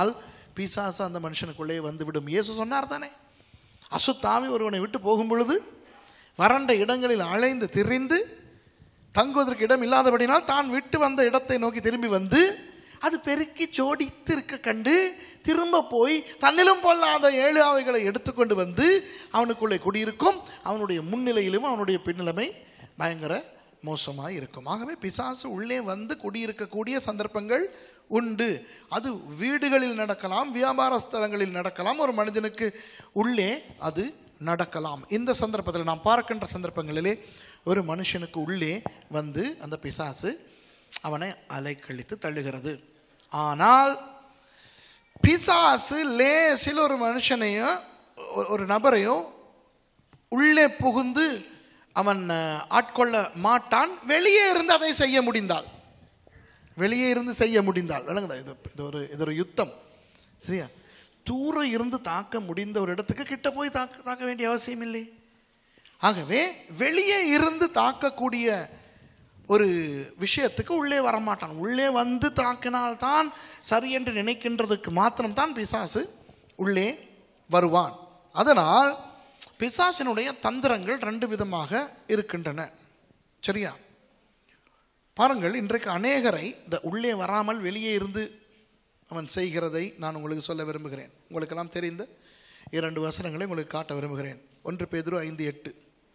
Speaker 1: பிசாசு அந்த மனுஷனுக்குள்ளே வந்து விடும் இயேசு சொன்னார் தானே அசுத்தாவி ஒருவனை விட்டு போகும் பொழுது வறண்ட இடங்களில் அலைந்து திரிந்து தங்குவதற்கு இடம் இல்லாதபடினால் தான் விட்டு வந்த இடத்தை நோக்கி திரும்பி வந்து அது பெருக்கி ஜோடித்து இருக்க கண்டு திரும்ப போய் தன்னிலும் பொல்லாத ஏழு ஆவைகளை எடுத்துக்கொண்டு வந்து அவனுக்குள்ளே குடியிருக்கும் அவனுடைய முன்னிலையிலும் அவனுடைய பின்னிலைமை பயங்கர மோசமாக இருக்கும் ஆகவே பிசாசு உள்ளே வந்து குடியிருக்கக்கூடிய சந்தர்ப்பங்கள் உண்டு அது வீடுகளில் நடக்கலாம் வியாபார ஸ்தலங்களில் நடக்கலாம் ஒரு மனிதனுக்கு உள்ளே அது நடக்கலாம் இந்த சந்தர்ப்பத்தில் நாம் பார்க்கின்ற சந்தர்ப்பங்களிலே ஒரு மனுஷனுக்கு உள்ளே வந்து அந்த பிசாசு அவனை அலைக்கழித்து தள்ளுகிறது ஆனால் பிசாசு லேசில் ஒரு மனுஷனையும் ஒ- ஒரு நபரையும் உள்ளே புகுந்து அவன் அஹ், ஆட்கொள்ள மாட்டான் வெளியே இருந்து அதை செய்ய முடிந்தால் வெளியே இருந்து செய்ய முடிந்தால் விளங்குதா இது இது ஒரு இது ஒரு யுத்தம் சரியா தூரம் இருந்து தாக்க முடிந்த ஒரு இடத்துக்கு கிட்ட போய் தாக்க தாக்க வேண்டிய அவசியம் இல்லை ஆகவே வெளியே இருந்து தாக்கக்கூடிய ஒரு விஷயத்துக்கு உள்ளே வரமாட்டான் உள்ளே வந்து தாக்கினால்தான் சரி என்று நினைக்கின்றதுக்கு மாத்திரம்தான் பிசாசு உள்ளே வருவான் அதனால் பிசாசினுடைய தந்திரங்கள் ரெண்டு விதமாக இருக்கின்றன சரியா பாருங்கள் இன்றைக்கு அநேகரை இந்த உள்ளே வராமல் வெளியே இருந்து அவன் செய்கிறதை நான் உங்களுக்கு சொல்ல விரும்புகிறேன் உங்களுக்கெல்லாம் தெரிந்த இரண்டு வசனங்களை உங்களுக்கு காட்ட விரும்புகிறேன் ஒன்று பேதுரு ஐந்து எட்டு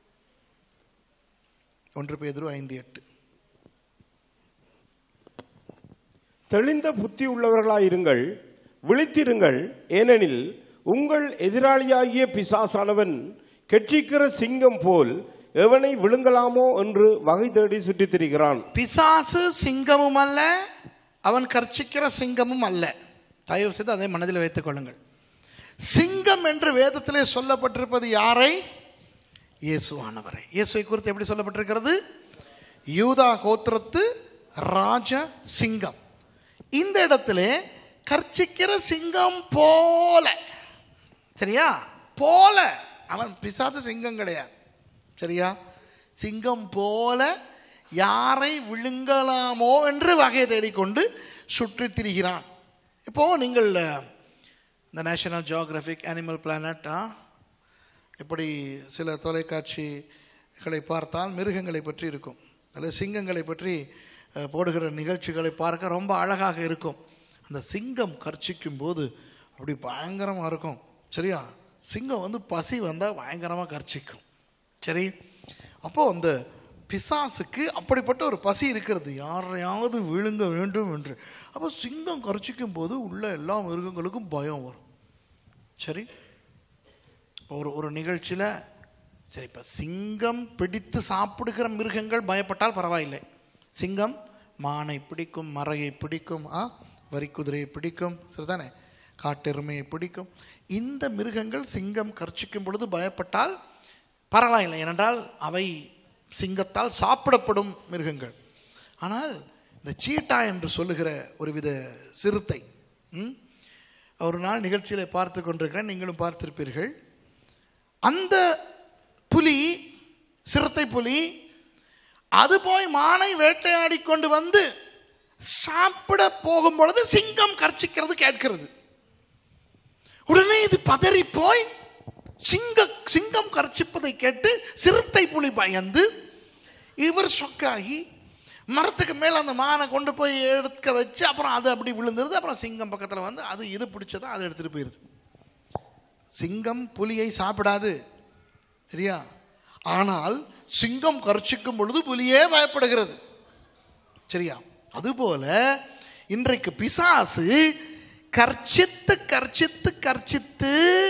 Speaker 1: ஒன்று பேதுரு ஐந்து எட்டு
Speaker 2: தெளிந்த புத்தி உள்ளவர்களாயிருங்கள் விழித்திருங்கள் ஏனெனில் உங்கள் எதிராளியாகிய பிசாசானவன் கெட்சிக்கிற சிங்கம் போல் எவனை விழுங்கலாமோ என்று வகை தேடி சுற்றித் திரிகிறான்
Speaker 1: பிசாசு சிங்கமும் அல்ல அவன் கர்ச்சிக்கிற சிங்கமும் அல்ல தயவு செய்து அதை மனதில் வைத்துக் கொள்ளுங்கள் சிங்கம் என்று வேதத்திலே சொல்லப்பட்டிருப்பது யாரை இயேசுவானவரை இயேசுவை குறித்து எப்படி சொல்லப்பட்டிருக்கிறது யூதா கோத்திரத்து ராஜ சிங்கம் இந்த இடத்திலே கர்ச்சிக்கிற சிங்கம் போல சரியா போல அவன் பிசாசு சிங்கம் கிடையாது சரியா சிங்கம் போல யாரை விழுங்கலாமோ என்று வகை தேடிக்கொண்டு சுற்றித் திரிகிறான் இப்போ நீங்கள் அஹ், இந்த நேஷனல் ஜியோகிராஃபிக் அனிமல் பிளானட் இப்படி சில தொலைக்காட்சிகளை பார்த்தால் மிருகங்களை பற்றி இருக்கும் அல்லது சிங்கங்களை பற்றி அஹ், போடுகிற நிகழ்ச்சிகளை பார்க்க ரொம்ப அழகாக இருக்கும் அந்த சிங்கம் கர்ச்சிக்கும் போது அப்படி பயங்கரமாக இருக்கும் சரியா சிங்கம் வந்து பசி வந்தால் பயங்கரமாக கர்ச்சிக்கும் சரி அப்போ அந்த பிசாசுக்கு அப்படிப்பட்ட ஒரு பசி இருக்கிறது யாரையாவது விழுங்க வேண்டும் என்று அப்போ சிங்கம் கர்ச்சிக்கும் போது உள்ள எல்லா மிருகங்களுக்கும் பயம் வரும் சரி இப்போ ஒரு ஒரு நிகழ்ச்சியில் சரி இப்போ சிங்கம் பிடித்து சாப்பிடுகிற மிருகங்கள் பயப்பட்டால் பரவாயில்லை சிங்கம் மானை பிடிக்கும் மறையை பிடிக்கும் ஆ வரிக்குதிரையை பிடிக்கும் சரிதானே காட்டெருமையை பிடிக்கும் இந்த மிருகங்கள் சிங்கம் கர்ச்சிக்கும் பொழுது பயப்பட்டால் பரவாயில்லை ஏனென்றால் அவை சிங்கத்தால் சாப்பிடப்படும் மிருகங்கள் ஆனால் இந்த சீட்டா என்று சொல்லுகிற ஒருவித சிறுத்தை ம்? ஒரு நாள் நிகழ்ச்சியில் பார்த்து கொண்டிருக்கிறேன் நீங்களும் பார்த்திருப்பீர்கள் அந்த புலி சிறுத்தை புலி அது போய் மானை வேட்டையாடி கொண்டு வந்து சாப்பிட போகும் பொழுது சிங்கம் கர்ச்சிக்கிறது கேட்கிறது உடனே இது பதறி போய் சிங்க சிங்கம் கர்ச்சிப்பதை கேட்டு சிறுத்தை புலி பயந்து இவர் சொக்காகி மரத்துக்கு மேலே அந்த மானை கொண்டு போய் எடுக்க வச்சு அப்புறம் அது அப்படி விழுந்துருது அப்புறம் சிங்கம் பக்கத்தில் வந்து அது இது பிடிச்சதா அதை எடுத்துகிட்டு போயிடுது சிங்கம் புலியை சாப்பிடாது சரியா ஆனால் சிங்கம் கர்ச்சிக்கும் பொழுது புலியே பயப்படுகிறது சரியா அதுபோல இன்றைக்கு பிசாசு கர்ச்சித்து கர்ச்சித்து கர்ச்சித்து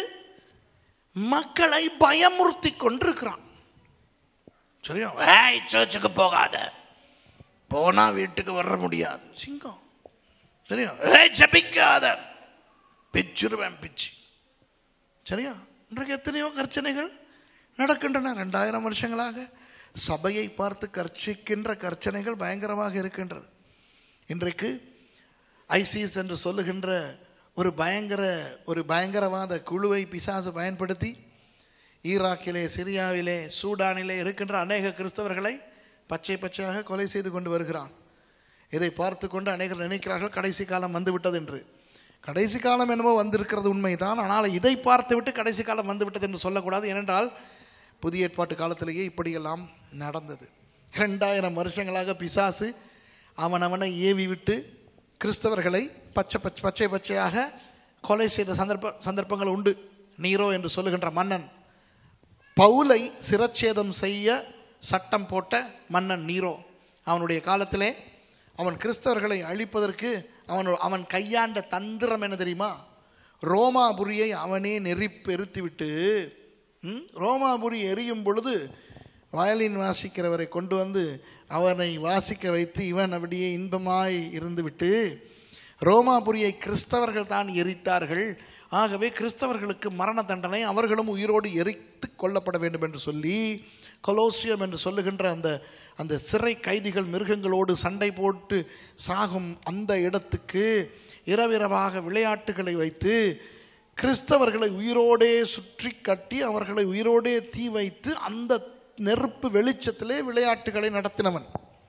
Speaker 1: மக்களை பயமுறுத்தி கொண்டிருக்கிறான் சரியா ஏய் சர்ச்சுக்கு போகாத போனா வீட்டுக்கு வர முடியாது சிங்கம் சரியா ஏய் ஜபிக்காத பிச்சுருவேன் பிச்சு சரியா இன்றைக்கு எத்தனையோ கர்ச்சனைகள் நடக்கின்றன ரெண்டாயிரம் வருஷங்களாக சபையை பார்த்து கர்ச்சிக்கின்ற கர்ச்சனைகள் பயங்கரமாக இருக்கின்றது இன்றைக்கு ஐசிஸ் என்று சொல்லுகின்ற ஒரு பயங்கர ஒரு பயங்கரவாத குழுவை பிசாசு பயன்படுத்தி ஈராக்கிலே சிரியாவிலே சூடானிலே இருக்கின்ற அநேக கிறிஸ்தவர்களை பச்சை பச்சையாக கொலை செய்து கொண்டு வருகிறான் இதை பார்த்து கொண்டு அநேகர் நினைக்கிறார்கள் கடைசி காலம் வந்துவிட்டது என்று கடைசி காலம் என்னமோ வந்திருக்கிறது உண்மைதான் ஆனால் இதை பார்த்து விட்டு கடைசி காலம் வந்து விட்டது என்று சொல்லக்கூடாது ஏனென்றால் புதிய ஏற்பாட்டு காலத்திலேயே இப்படியெல்லாம் நடந்தது இரண்டாயிரம் வருஷங்களாக பிசாசு அவன் அவனை ஏவி விட்டு கிறிஸ்தவர்களை பச்சை பச்சை பச்சை பச்சையாக கொலை செய்த சந்தர்ப்ப சந்தர்ப்பங்கள் உண்டு நீரோ என்று சொல்லுகின்ற மன்னன் பவுலை சிரச்சேதம் செய்ய சட்டம் போட்ட மன்னன் நீரோ அவனுடைய காலத்திலே அவன் கிறிஸ்தவர்களை அழிப்பதற்கு அவன் அவன் கையாண்ட தந்திரம் என்ன தெரியுமா ரோமாபுரியை அவனே நெறிப்பெருத்தி விட்டு ம், ரோமாபுரி எரியும் பொழுது வயலின் வாசிக்கிறவரை கொண்டு வந்து அவனை வாசிக்க வைத்து இவன் அப்படியே இன்பமாய் இருந்துவிட்டு ரோமாபுரியை கிறிஸ்தவர்கள் தான் எரித்தார்கள் ஆகவே கிறிஸ்தவர்களுக்கு மரண தண்டனை அவர்களும் உயிரோடு எரித்து கொல்லப்பட வேண்டும் என்று சொல்லி கொலோசியம் என்று சொல்லுகின்ற அந்த அந்த சிறை கைதிகள் மிருகங்களோடு சண்டை போட்டு சாகும் அந்த இடத்துக்கு இரவிரவாக விளையாட்டுகளை வைத்து கிறிஸ்தவர்களை உயிரோடே சுற்றி கட்டி அவர்களை உயிரோடே தீ வைத்து அந்த நெருப்பு வெளிச்சத்திலே விளையாட்டுகளை நடத்தினவன்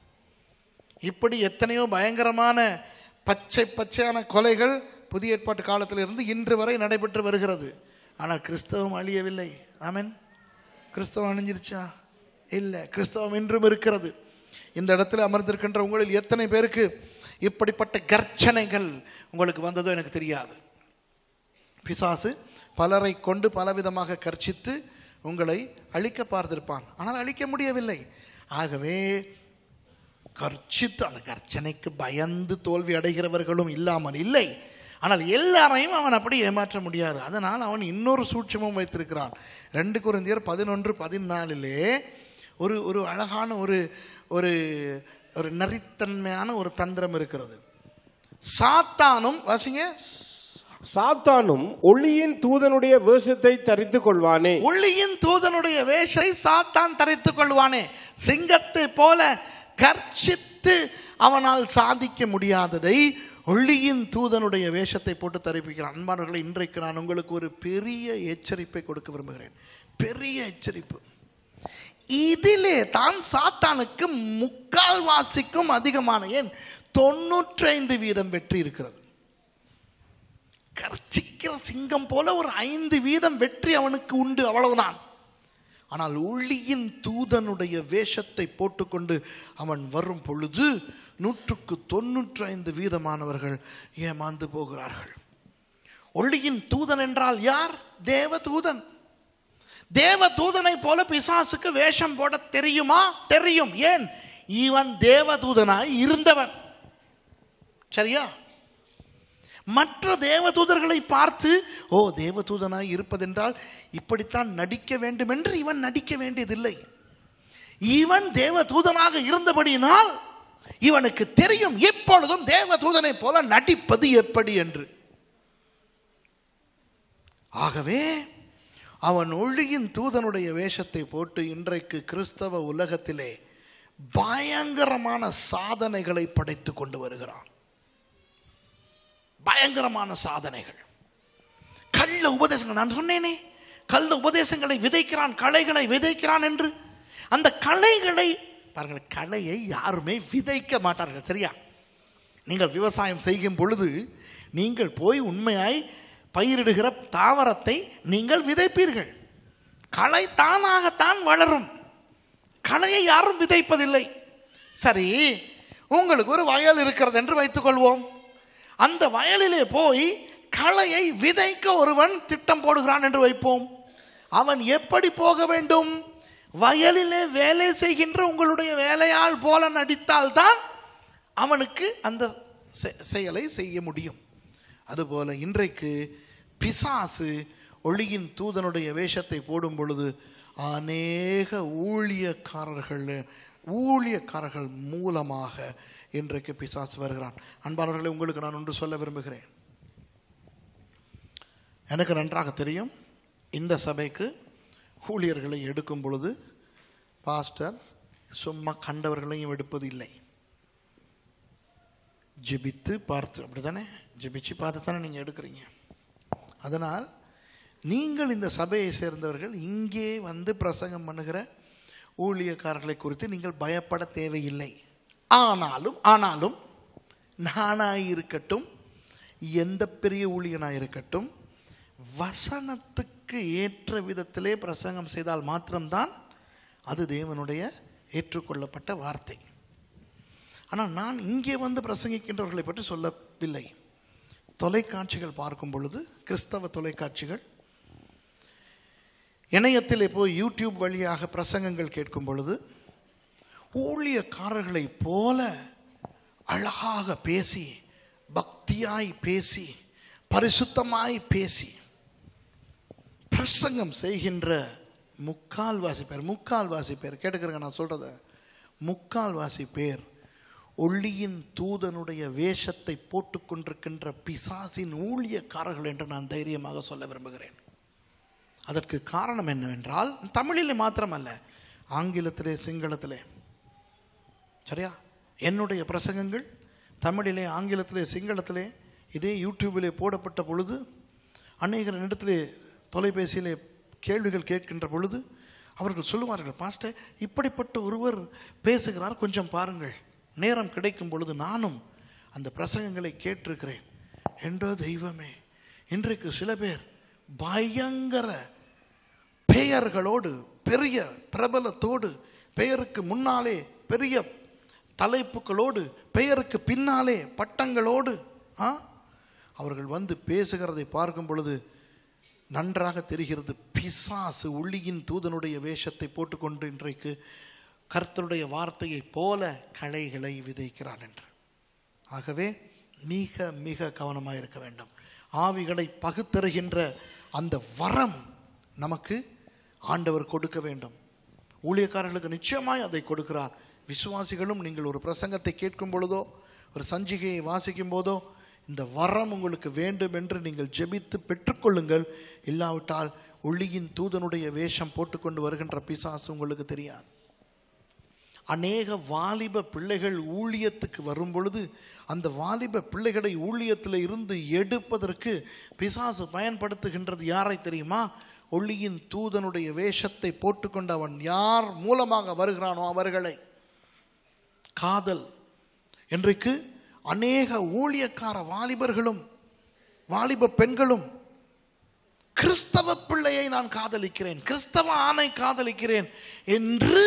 Speaker 1: இப்படி எத்தனையோ பயங்கரமான பச்சை பச்சையான கொலைகள் புதிய ஏற்பாட்டு காலத்திலிருந்து இன்று வரை நடைபெற்று வருகிறது ஆனால் கிறிஸ்தவம் அழியவில்லை ஆமென் கிறிஸ்தவம் அழிஞ்சிருச்சா இல்லை கிறிஸ்தவம் இன்றும் இருக்கிறது இந்த இடத்துல அமர்ந்திருக்கின்ற உங்களில் எத்தனை பேருக்கு இப்படிப்பட்ட கர்ச்சனைகள் உங்களுக்கு வந்ததோ எனக்கு தெரியாது பிசாசு பலரை கொண்டு பலவிதமாக கர்ச்சித்து உங்களை அழிக்க பார்த்திருப்பான் ஆனால் அழிக்க முடியவில்லை ஆகவே கர்ச்சித்து அந்த கர்ச்சனைக்கு பயந்து தோல்வி அடைகிறவர்களும் இல்லாமல் இல்லை ஆனால் எல்லாரையும் அவன் அப்படி ஏமாற்ற முடியாது அதனால் அவன் இன்னொரு சூட்சமும் வைத்திருக்கிறான் ரெண்டு குருந்தியர் பதினொன்று பதினாலிலே ஒரு ஒரு அழகான ஒரு ஒரு ஒரு நரித்தன்மையான ஒரு தந்திரம் இருக்கிறது சாத்தானும் வாசிங்க
Speaker 2: சாத்தானும் ஒளியின் தூதனுடைய வேஷத்தை தரித்து கொள்வானே
Speaker 1: ஒளியின் தூதனுடைய வேஷை சாத்தான் தரித்துக் கொள்வானே சிங்கத்தை போல கர்ச்சித்து அவனால் சாதிக்க முடியாததை ஒளியின் தூதனுடைய வேஷத்தை போட்டு தரிப்பிக்கிறான் அன்பானவர்களை இன்றைக்கு நான் உங்களுக்கு ஒரு பெரிய எச்சரிப்பை கொடுக்க விரும்புகிறேன் பெரிய எச்சரிப்பு இதிலே தான் சாத்தானுக்கு முக்கால் வாசிக்கும் அதிகமான ஏன் தொண்ணூற்றைந்து வீதம் வெற்றி இருக்கிறது கர்ச்சிக்கிற சிங்கம் போல ஒரு ஐந்து வீதம் வெற்றி அவனுக்கு உண்டு அவ்வளவுதான் ஆனால் ஒளியின் தூதனுடைய வேஷத்தை போட்டுக்கொண்டு அவன் வரும் பொழுது நூற்றுக்கு தொண்ணூற்றி ஐந்து வீதமானவர்கள் ஏமாந்து போகிறார்கள் ஒளியின் தூதன் என்றால் யார் தேவ தூதன் தேவ தூதனை போல பிசாசுக்கு வேஷம் போட தெரியுமா தெரியும் ஏன் இவன் தேவதூதனாய் இருந்தவன் சரியா மற்ற தேவதூதர்களை பார்த்து ஓ தேவதூதனாய் இருப்பதென்றால் இப்படித்தான் நடிக்க வேண்டும் என்று இவன் நடிக்க வேண்டியதில்லை இவன் தேவதூதனாக இருந்தபடியினால் இவனுக்கு தெரியும் எப்பொழுதும் தேவதூதனை போல நடிப்பது எப்படி என்று ஆகவே அவன் ஒளியின் தூதனுடைய வேஷத்தை போட்டு இன்றைக்கு கிறிஸ்தவ உலகத்திலே பயங்கரமான சாதனைகளை படைத்து கொண்டு வருகிறான் பயங்கரமான சாதனைகள் கள்ள உபதேசங்கள் நான் சொன்னேனே கள்ள உபதேசங்களை விதைக்கிறான் களைகளை விதைக்கிறான் என்று அந்த களைகளை பாருங்கள் களையை யாருமே விதைக்க மாட்டார்கள் சரியா நீங்கள் விவசாயம் செய்யும் பொழுது நீங்கள் போய் உண்மையாய் பயிரிடுகிற தாவரத்தை நீங்கள் விதைப்பீர்கள் களை தானாகத்தான் வளரும் களையை யாரும் விதைப்பதில்லை சரி உங்களுக்கு ஒரு வயல் இருக்கிறது என்று வைத்துக்கொள்வோம் அந்த வயலிலே போய் களையை விதைக்க ஒருவன் திட்டம் போடுகிறான் என்று வைப்போம் அவன் எப்படி போக வேண்டும் வயலிலே வேலை செய்கின்ற உங்களுடைய வேலையால் போல நடித்தால்தான் அவனுக்கு அந்த செ- செயலை செய்ய முடியும் அதுபோல இன்றைக்கு பிசாசு ஒளியின் தூதனுடைய வேஷத்தை போடும் பொழுது அநேக ஊழியக்காரர்கள் ஊழியக்காரர்கள் மூலமாக இன்றைக்கு பிசாசு வருகிறான் அன்பானவர்களை உங்களுக்கு நான் ஒன்று சொல்ல விரும்புகிறேன் எனக்கு நன்றாக தெரியும் இந்த சபைக்கு ஊழியர்களை எடுக்கும் பொழுது பாஸ்டர் சும்மா கண்டவர்களையும் எடுப்பது இல்லை ஜெபித்து பார்த்து அப்படிதானே ஜெபிச்சு பார்த்து தானே நீங்கள் எடுக்கிறீங்க அதனால் நீங்கள் இந்த சபையை சேர்ந்தவர்கள் இங்கே வந்து பிரசங்கம் பண்ணுகிற ஊழியக்காரர்களை குறித்து நீங்கள் பயப்பட தேவையில்லை ஆனாலும் ஆனாலும் நானாய் இருக்கட்டும் எந்த பெரிய ஊழியனாக இருக்கட்டும் வசனத்துக்கு ஏற்ற விதத்திலே பிரசங்கம் செய்தால் மாத்திரம்தான் அது தேவனுடைய ஏற்றுக்கொள்ளப்பட்ட வார்த்தை ஆனால் நான் இங்கே வந்து பிரசங்கிக்கின்றவர்களை பற்றி சொல்லவில்லை தொலைக்காட்சிகள் பார்க்கும் பொழுது கிறிஸ்தவ தொலைக்காட்சிகள் இணையத்தில் போய் யூடியூப் வழியாக பிரசங்கங்கள் கேட்கும் பொழுது ஊழியக்காரர்களைப் போல அழகாக பேசி பக்தியாய் பேசி பரிசுத்தமாய் பேசி பிரசங்கம் செய்கின்ற முக்கால்வாசி பேர் முக்கால்வாசி பேர் கேட்டுக்கிறேங்க நான் சொல்றத முக்கால்வாசி பேர் ஒளியின் தூதனுடைய வேஷத்தை போட்டுக்கொண்டிருக்கின்ற பிசாசின் ஊழியக்காரர்கள் என்று நான் தைரியமாக சொல்ல விரும்புகிறேன் அதற்கு காரணம் என்னவென்றால் தமிழிலே மாத்திரமல்ல ஆங்கிலத்திலே சிங்களத்திலே சரியா என்னுடைய பிரசங்கங்கள் தமிழிலே ஆங்கிலத்திலே சிங்களத்திலே இதே யூடியூபிலே போடப்பட்ட பொழுது அநேகர் இடத்திலே தொலைபேசியிலே கேள்விகள் கேட்கின்ற பொழுது அவர்கள் சொல்லுவார்கள் பாஸ்டர் இப்படிப்பட்ட ஒருவர் பேசுகிறார் கொஞ்சம் பாருங்கள் நேரம் கிடைக்கும் பொழுது நானும் அந்த பிரசங்கங்களை கேட்டிருக்கிறேன் என்றோ தெய்வமே இன்றைக்கு சில பேர் பயங்கர பெயர்களோடு பெரிய பிரபலத்தோடு பெயருக்கு முன்னாலே பெரிய தலைப்புகளோடு பெயருக்கு பின்னாலே பட்டங்களோடு ஆ அவர்கள் வந்து பேசுகிறதை பார்க்கும் பொழுது நன்றாக தெரிகிறது பிசாசு உள்ளியின் தூதனுடைய வேஷத்தை போட்டுக்கொண்டு இன்றைக்கு கர்த்தருடைய வார்த்தையைப் போல களைகளை விதைக்கிறான் என்று ஆகவே மிக மிக கவனமாக இருக்க வேண்டும் ஆவிகளை பகுத்தருகின்ற அந்த வரம் நமக்கு ஆண்டவர் கொடுக்க வேண்டும் ஊழியக்காரர்களுக்கு நிச்சயமாய் அதை கொடுக்கிறார் விசுவாசிகளும் நீங்கள் ஒரு பிரசங்கத்தை கேட்கும் பொழுதோ ஒரு சஞ்சிகையை வாசிக்கும் போதோ இந்த வரம் உங்களுக்கு வேண்டும் என்று நீங்கள் ஜெபித்து பெற்றுக்கொள்ளுங்கள் இல்லாவிட்டால் ஒளியின் தூதனுடைய வேஷம் போட்டுக்கொண்டு வருகின்ற பிசாசு உங்களுக்கு தெரியாது அநேக வாலிப பிள்ளைகள் ஊழியத்துக்கு வரும் பொழுது அந்த வாலிப பிள்ளைகளை ஊழியத்தில் இருந்து எடுப்பதற்கு பிசாசு பயன்படுத்துகின்றது யாரை தெரியுமா ஒளியின் தூதனுடைய வேஷத்தை போட்டுக்கொண்டு அவன் யார் மூலமாக வருகிறானோ அவர்களை காதல் இன்றைக்கு அநேக ஊழியக்கார வாலிபர்களும் வாலிப பெண்களும் கிறிஸ்தவ பிள்ளையை நான் காதலிக்கிறேன் கிறிஸ்தவ ஆணை காதலிக்கிறேன் என்று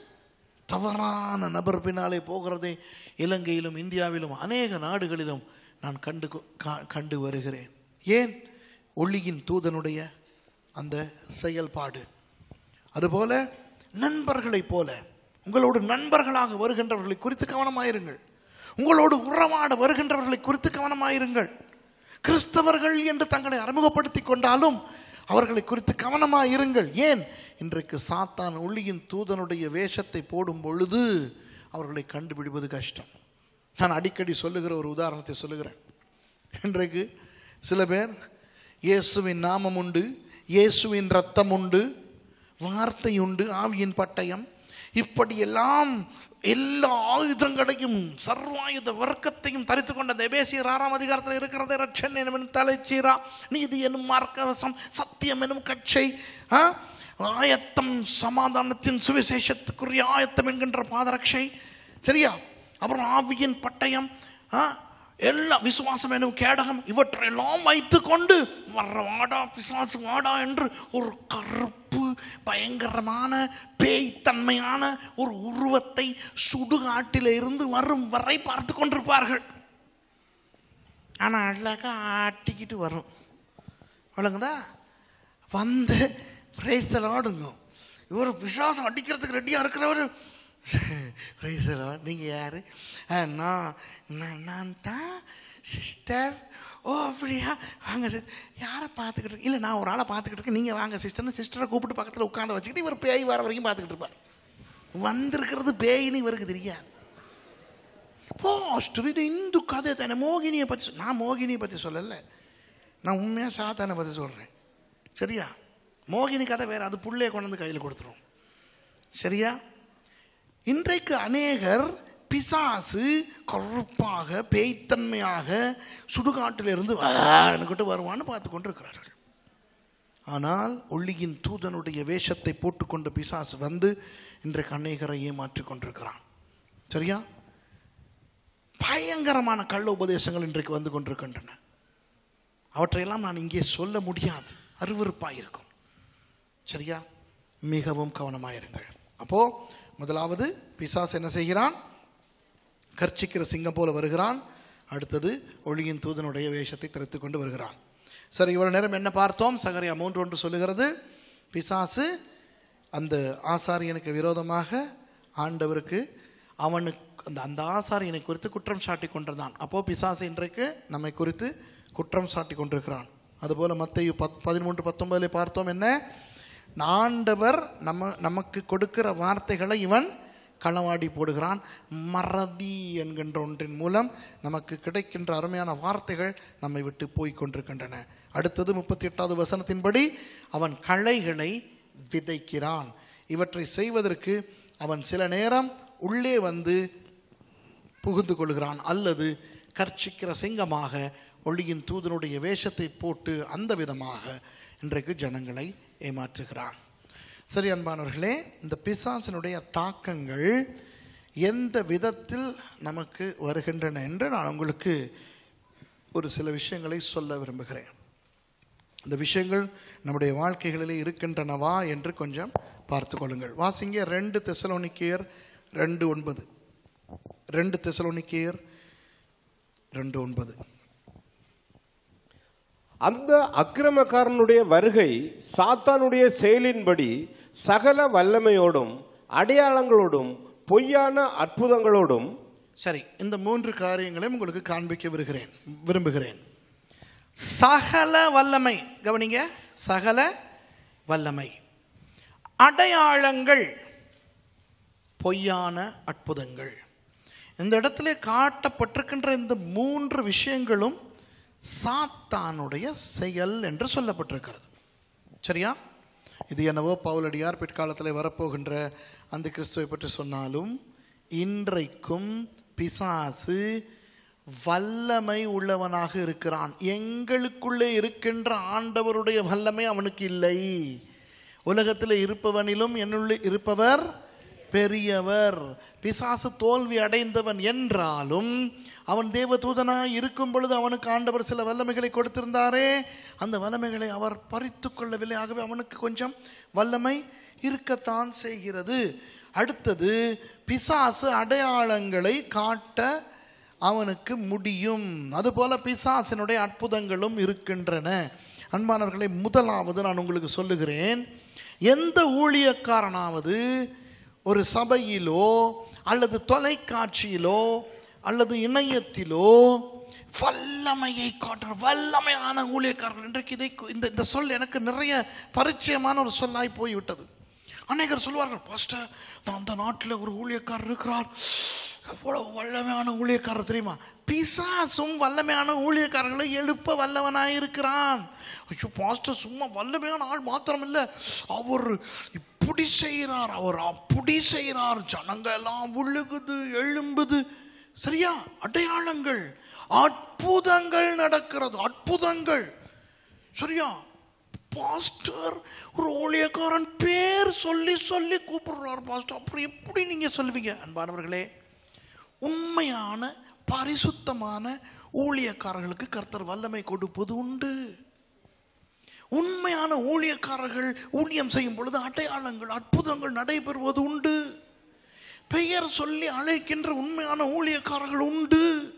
Speaker 1: தவறான நபர் பின்னாலே போகிறதை இலங்கையிலும் இந்தியாவிலும் அநேக நாடுகளிலும் நான் கண்டு கா- கண்டு வருகிறேன் ஏன் ஒளியின் தூதனுடைய அந்த செயல்பாடு அதுபோல நண்பர்களைப் போல உங்களோடு நண்பர்களாக வருகின்றவர்களை குறித்து கவனமாயிருங்கள் உங்களோடு உறவாட வருகின்றவர்களை குறித்து கவனமாயிருங்கள் கிறிஸ்தவர்கள் என்று தங்களை அறிமுகப்படுத்திக் கொண்டாலும் அவர்களை குறித்து கவனமாக இருங்கள் ஏன் இன்றைக்கு சாத்தான் ஒளியின் தூதனுடைய வேஷத்தை போடும் பொழுது அவர்களை கண்டுபிடிப்பது கஷ்டம் நான் அடிக்கடி சொல்லுகிற ஒரு உதாரணத்தை சொல்லுகிறேன் இன்றைக்கு சில பேர் இயேசுவின் நாமம் உண்டு இயேசுவின் ரத்தம் உண்டு வார்த்தை உண்டு ஆவியின் பட்டயம் இப்படியெல்லாம் எல்லா ஆயுதங்களையும் சர்வாயுத வர்க்கத்தையும் தரித்து கொண்ட அந்த எபேசியர் ஆறாம் அதிகாரத்தில் இருக்கிறதே ரட்சன் எனும் தலைச்சீரா நீதி எனும் மார்க்கவசம் சத்தியம் எனும் கட்சை ஆ? ஆயத்தம் சமாதானத்தின் சுவிசேஷத்துக்குரிய ஆயத்தம் என்கின்ற பாதரட்சை சரியா அப்புறம் ஆவியின் பட்டயம் ஆ? எல்லா விசுவாசம் எனும் கேடகம் இவற்றையெல்லாம் வைத்துக்கொண்டு வர்ற வாடா பிசாசு வாடா என்று ஒரு கருப்பு பயங்கரமான பேய்த்தன்மையான ஒரு உருவத்தை சுடுகாட்டில இருந்து வரும் வரை பார்த்து கொண்டிருப்பார்கள் ஆனால் அழகா ஆட்டிக்கிட்டு வரும் விளங்குதா வந்து பிரைஸில் ஆடுங்க இவர் விசுவாசம் அடிக்கிறதுக்கு ரெடியாக இருக்கிறவர் பிரைஸில் நீங்கள் யார் நான் நான் நான் தான் சிஸ்டர் ஓ அப்படியா வாங்க சிஸ் யாரை பார்த்துக்கிட்டு இருக்கு இல்லை நான் ஒரு ஆளை பார்த்துக்கிட்டு இருக்கேன் நீங்கள் வாங்க சிஸ்டர்னு சிஸ்டரை கூப்பிட்டு பக்கத்தில் உட்காந்து வச்சுக்கிட்டு இவர் பேய் வர வரைக்கும் பார்த்துக்கிட்டு இருப்பார் வந்திருக்கிறது பேயின்னு இவருக்கு தெரியாது போஸ்ட் இது இந்து கதை தானே மோகினியை பற்றி சொ- நான் மோகினியை பற்றி சொல்லலை நான் உண்மையாக சாத்தானை பற்றி சொல்கிறேன் சரியா மோகினி கதை வேறு அது புள்ளைய கொண்டு வந்து கையில் கொடுத்துரும் சரியா இன்றைக்கு அநேகர் பிசாசு கருப்பாக பேய்த்தன்மையாக சுடுகாட்டிலிருந்து எனக்கிட்ட வருவான்னு பார்த்து கொண்டிருக்கிறார்கள் ஆனால் ஒளியின் தூதனுடைய வேஷத்தை போட்டுக்கொண்ட பிசாசு வந்து இன்றைக்கு அநேகரை ஏமாற்றிக் கொண்டிருக்கிறான் சரியா பயங்கரமான கள்ள உபதேசங்கள் இன்றைக்கு வந்து கொண்டிருக்கின்றன அவற்றையெல்லாம் நான் இங்கே சொல்ல முடியாது அருவருப்பாக இருக்கும் சரியா மிகவும் கவனமாயிருங்கள் அப்போ முதலாவது பிசாஸ் என்ன செய்கிறான் கர்ச்சிக்கிற சிங்கம் போல வருகிறான் அடுத்தது ஒளியின் தூதனுடைய வேஷத்தை திறத்து கொண்டு வருகிறான் சரி இவ்வளவு நேரம் என்ன பார்த்தோம் சகரியா மூன்று ஒன்று சொல்லுகிறது பிசாசு அந்த ஆசாரியனுக்கு விரோதமாக ஆண்டவருக்கு அவனுக்கு அந்த அந்த ஆசாரியனை குறித்து குற்றம் சாட்டி கொண்டிருந்தான் அப்போ பிசாசு இன்றைக்கு நம்மை குறித்து குற்றம் சாட்டி கொண்டிருக்கிறான் அதுபோல மத்தையு பத் பதிமூன்று பத்தொன்பதுல பார்த்தோம் என்ன ஆண்டவர் நம்ம நமக்கு கொடுக்கிற வார்த்தைகளை இவன் களவாடி போடுகிறான் மறதி என்கின்ற ஒன்றின் மூலம் நமக்கு கிடைக்கின்ற அருமையான வார்த்தைகள் நம்மை விட்டு போய் கொண்டிருக்கின்றன அடுத்தது முப்பத்தி எட்டாவது வசனத்தின்படி அவன் களைகளை விதைக்கிறான் இவற்றை செய்வதற்கு அவன் சில நேரம் உள்ளே வந்து புகுந்து கொள்கிறான் அல்லது கர்ச்சிக்கிற சிங்கமாக ஒளியின் தூதனுடைய வேஷத்தை போட்டு அந்த விதமாக இன்றைக்கு ஜனங்களை ஏமாற்றுகிறான் சரி அன்பானவர்களே இந்த பிசாசினுடைய தாக்கங்கள் எந்த விதத்தில் நமக்கு வருகின்றன என்று நான் உங்களுக்கு ஒரு சில விஷயங்களை சொல்ல விரும்புகிறேன் இந்த விஷயங்கள் நம்முடைய வாழ்க்கைகளிலே இருக்கின்றனவா என்று கொஞ்சம் பார்த்து கொள்ளுங்கள் வாசிங்க ரெண்டு தெசலோனிக்கேயர் ரெண்டு ஒன்பது ரெண்டு தெசலோனிக்கேயர் ரெண்டு ஒன்பது
Speaker 2: அந்த அக்கிரமக்காரனுடைய வருகை சாத்தானுடைய செயலின்படி சகல வல்லமையோடும் அடையாளங்களோடும் பொய்யான அற்புதங்களோடும்
Speaker 1: சரி இந்த மூன்று காரியங்களையும் உங்களுக்கு காண்பிக்க விருகிறேன் விரும்புகிறேன் சகல வல்லமை கவனிங்க சகல வல்லமை அடையாளங்கள் பொய்யான அற்புதங்கள் இந்த இடத்துல காட்டப்பட்டிருக்கின்ற இந்த மூன்று விஷயங்களும் சாத்தானுடைய செயல் என்று சொல்லப்பட்டிருக்கிறது சரியா இது என்னவோ பவுலடியார் பிற்காலத்தில் வரப்போகின்ற அந்த கிறிஸ்துவை பற்றி சொன்னாலும் இன்றைக்கும் பிசாசு வல்லமை உள்ளவனாக இருக்கிறான் எங்களுக்குள்ளே இருக்கின்ற ஆண்டவருடைய வல்லமை அவனுக்கு இல்லை உலகத்தில் இருப்பவனிலும் என்னுள்ளே இருப்பவர் பெரியவர் பிசாசு தோல்வி அடைந்தவன் என்றாலும் அவன் தேவதூதனாய் இருக்கும் பொழுது அவனுக்கு ஆண்டவர் சில வல்லமைகளை கொடுத்திருந்தாரே அந்த வல்லமைகளை அவர் பறித்து கொள்ளவில்லை ஆகவே அவனுக்கு கொஞ்சம் வல்லமை இருக்கத்தான் செய்கிறது அடுத்தது பிசாசு அடையாளங்களை காட்ட அவனுக்கு முடியும் அதுபோல பிசாசினுடைய அற்புதங்களும் இருக்கின்றன அன்பானவர்களை முதலாவது நான் உங்களுக்கு சொல்லுகிறேன் எந்த ஊழியக்காரனாவது ஒரு சபையிலோ அல்லது தொலைக்காட்சியிலோ அல்லது இணையத்திலோ வல்லமையை காட்டுற வல்லமையான ஊழியக்காரர்கள் இன்றைக்கு இதை இந்த இந்த சொல் எனக்கு நிறைய பரிச்சயமான ஒரு சொல்லாய் போய்விட்டது அநேகர் சொல்வார்கள் பாஸ்டர் நான் அந்த நாட்டில் ஒரு ஊழியக்காரர் இருக்கிறார் எவ்வளவு வல்லமையான ஊழியக்காரர் தெரியுமா பிசாசும் வல்லமையான ஊழியக்காரர்களை எழுப்ப வல்லவனாய் இருக்கிறான் ஐயோ பாஸ்டர் சும்மா வல்லமையான ஆள் மாத்திரம் இல்லை அவர் இப்படி செய்கிறார் அவர் அப்படி செய்கிறார் ஜனங்க எல்லாம் உழுகுது எழும்புது சரியா அடையாளங்கள் அற்புதங்கள் நடக்கிறது அற்புதங்கள் சரியா பாஸ்டர் ஒரு ஊழியக்காரன் பேர் சொல்லி சொல்லி கூப்பிடுறார் பாஸ்டர் அப்புறம் எப்படி நீங்க சொல்லுவீங்க அன்பானவர்களே உண்மையான பரிசுத்தமான ஊழியக்காரர்களுக்கு கர்த்தர் வல்லமை கொடுப்பது உண்டு உண்மையான ஊழியக்காரர்கள் ஊழியம் செய்யும் பொழுது அடையாளங்கள் அற்புதங்கள் நடைபெறுவது உண்டு பெயர் சொல்லி அழைக்கின்ற உண்மையான ஊழியக்காரர்கள் உண்டு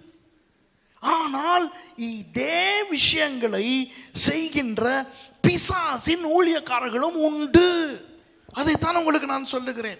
Speaker 1: ஆனால் இதே விஷயங்களை செய்கின்ற பிசாசின் ஊழியக்காரர்களும் உண்டு அதைத்தான் உங்களுக்கு நான் சொல்லுகிறேன்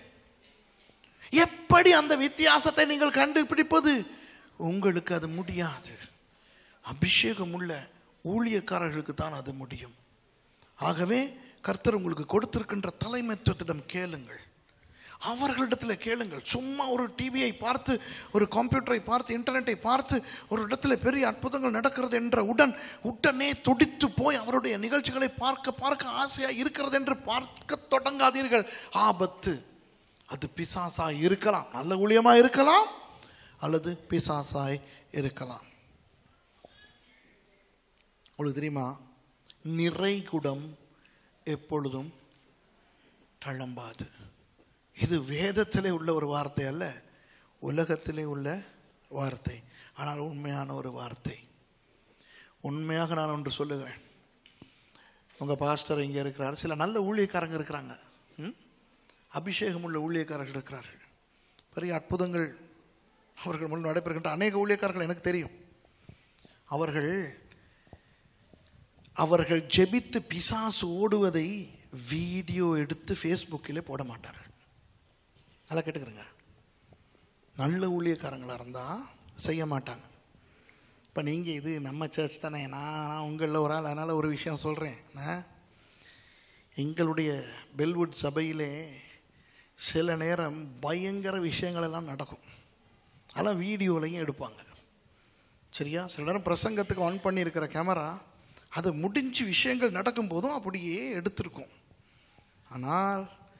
Speaker 1: எப்படி அந்த வித்தியாசத்தை நீங்கள் கண்டுபிடிப்பது உங்களுக்கு அது முடியாது அபிஷேகம் உள்ள ஊழியக்காரர்களுக்கு தான் அது முடியும் ஆகவே கர்த்தர் உங்களுக்கு கொடுத்திருக்கின்ற தலைமைத்துவத்திடம் கேளுங்கள் அவர்களிடத்தில் கேளுங்கள் சும்மா ஒரு டிவியை பார்த்து ஒரு கம்ப்யூட்டரை பார்த்து இன்டர்நெட்டை பார்த்து ஒரு இடத்துல பெரிய அற்புதங்கள் நடக்கிறது என்ற உடன் உடனே துடித்து போய் அவருடைய நிகழ்ச்சிகளை பார்க்க பார்க்க ஆசையாக இருக்கிறது என்று பார்க்க தொடங்காதீர்கள் ஆபத்து அது பிசாசாய் இருக்கலாம் நல்ல ஊழியமாக இருக்கலாம் அல்லது பிசாசாய் இருக்கலாம் உங்களுக்கு தெரியுமா நிறைகுடம் எப்பொழுதும் தளம்பாது இது வேதத்திலே உள்ள ஒரு வார்த்தை அல்ல உலகத்திலே உள்ள வார்த்தை ஆனால் உண்மையான ஒரு வார்த்தை உண்மையாக நான் ஒன்று சொல்லுகிறேன் உங்கள் பாஸ்டர் இங்கே இருக்கிறார் சில நல்ல ஊழியக்காரங்க இருக்கிறாங்க ம்? அபிஷேகம் உள்ள ஊழியக்காரர்கள் இருக்கிறார்கள் பெரிய அற்புதங்கள் அவர்கள் முன் நடைபெறுகின்ற அநேக ஊழியக்காரர்கள் எனக்கு தெரியும் அவர்கள் அவர்கள் ஜெபித்து பிசாசு ஓடுவதை வீடியோ எடுத்து ஃபேஸ்புக்கிலே போட மாட்டார்கள் நல்லா கேட்டுக்கிறேங்க நல்ல ஊழியக்காரங்களாக இருந்தால் செய்ய மாட்டாங்க இப்போ நீங்கள் இது நம்ம சர்ச் தானே நான் நான் உங்களில் ஒரு ஆள் அதனால் ஒரு விஷயம் சொல்கிறேன் நான் எங்களுடைய பெல்வுட் சபையிலே சில நேரம் பயங்கர விஷயங்கள் எல்லாம் நடக்கும் அதெல்லாம் வீடியோலையும் எடுப்பாங்க சரியா சில நேரம் பிரசங்கத்துக்கு ஆன் பண்ணியிருக்கிற கேமரா அது முடிஞ்சு விஷயங்கள் நடக்கும்போதும் அப்படியே எடுத்திருக்கும் ஆனால்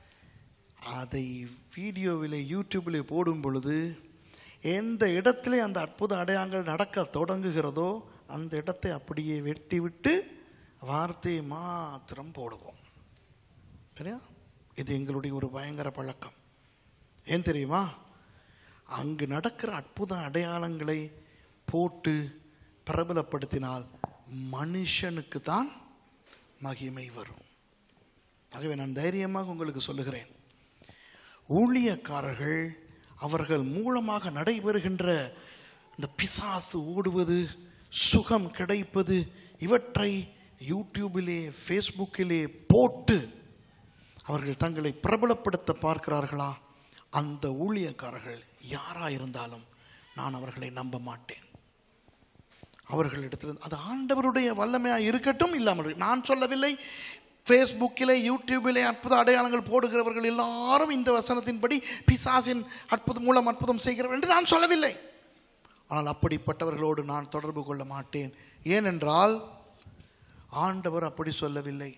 Speaker 1: அதை வீடியோவில் யூடியூபில் போடும் பொழுது எந்த இடத்துல அந்த அற்புத அடையாளங்கள் நடக்க தொடங்குகிறதோ அந்த இடத்தை அப்படியே வெட்டி விட்டு வார்த்தையை மாத்திரம் போடுவோம் சரியா இது எங்களுடைய ஒரு பயங்கர பழக்கம் ஏன் தெரியுமா அங்கு நடக்கிற அற்புத அடையாளங்களை போட்டு பிரபலப்படுத்தினால் மனுஷனுக்கு தான் மகிமை வரும் ஆகவே நான் தைரியமாக உங்களுக்கு சொல்லுகிறேன் ஊழியக்காரர்கள் அவர்கள் மூலமாக நடைபெறுகின்ற இந்த பிசாசு ஓடுவது சுகம் கிடைப்பது இவற்றை யூடியூபிலே ஃபேஸ்புக்கிலே போட்டு அவர்கள் தங்களை பிரபலப்படுத்த பார்க்கிறார்களா அந்த ஊழியக்காரர்கள் யாரா இருந்தாலும் நான் அவர்களை நம்ப மாட்டேன் அவர்களிடத்தில் அது ஆண்டவருடைய வல்லமையா இருக்கட்டும் இல்லாமல் இரு- நான் சொல்லவில்லை ஃபேஸ்புக்கிலே யூடியூபிலே அற்புத அடையாளங்கள் போடுகிறவர்கள் எல்லாரும் இந்த வசனத்தின்படி பிசாசின் அற்புதம் மூலம் அற்புதம் செய்கிறவர் என்று நான் சொல்லவில்லை ஆனால் அப்படிப்பட்டவர்களோடு நான் தொடர்பு கொள்ள மாட்டேன் ஏனென்றால் ஆண்டவர் அப்படி சொல்லவில்லை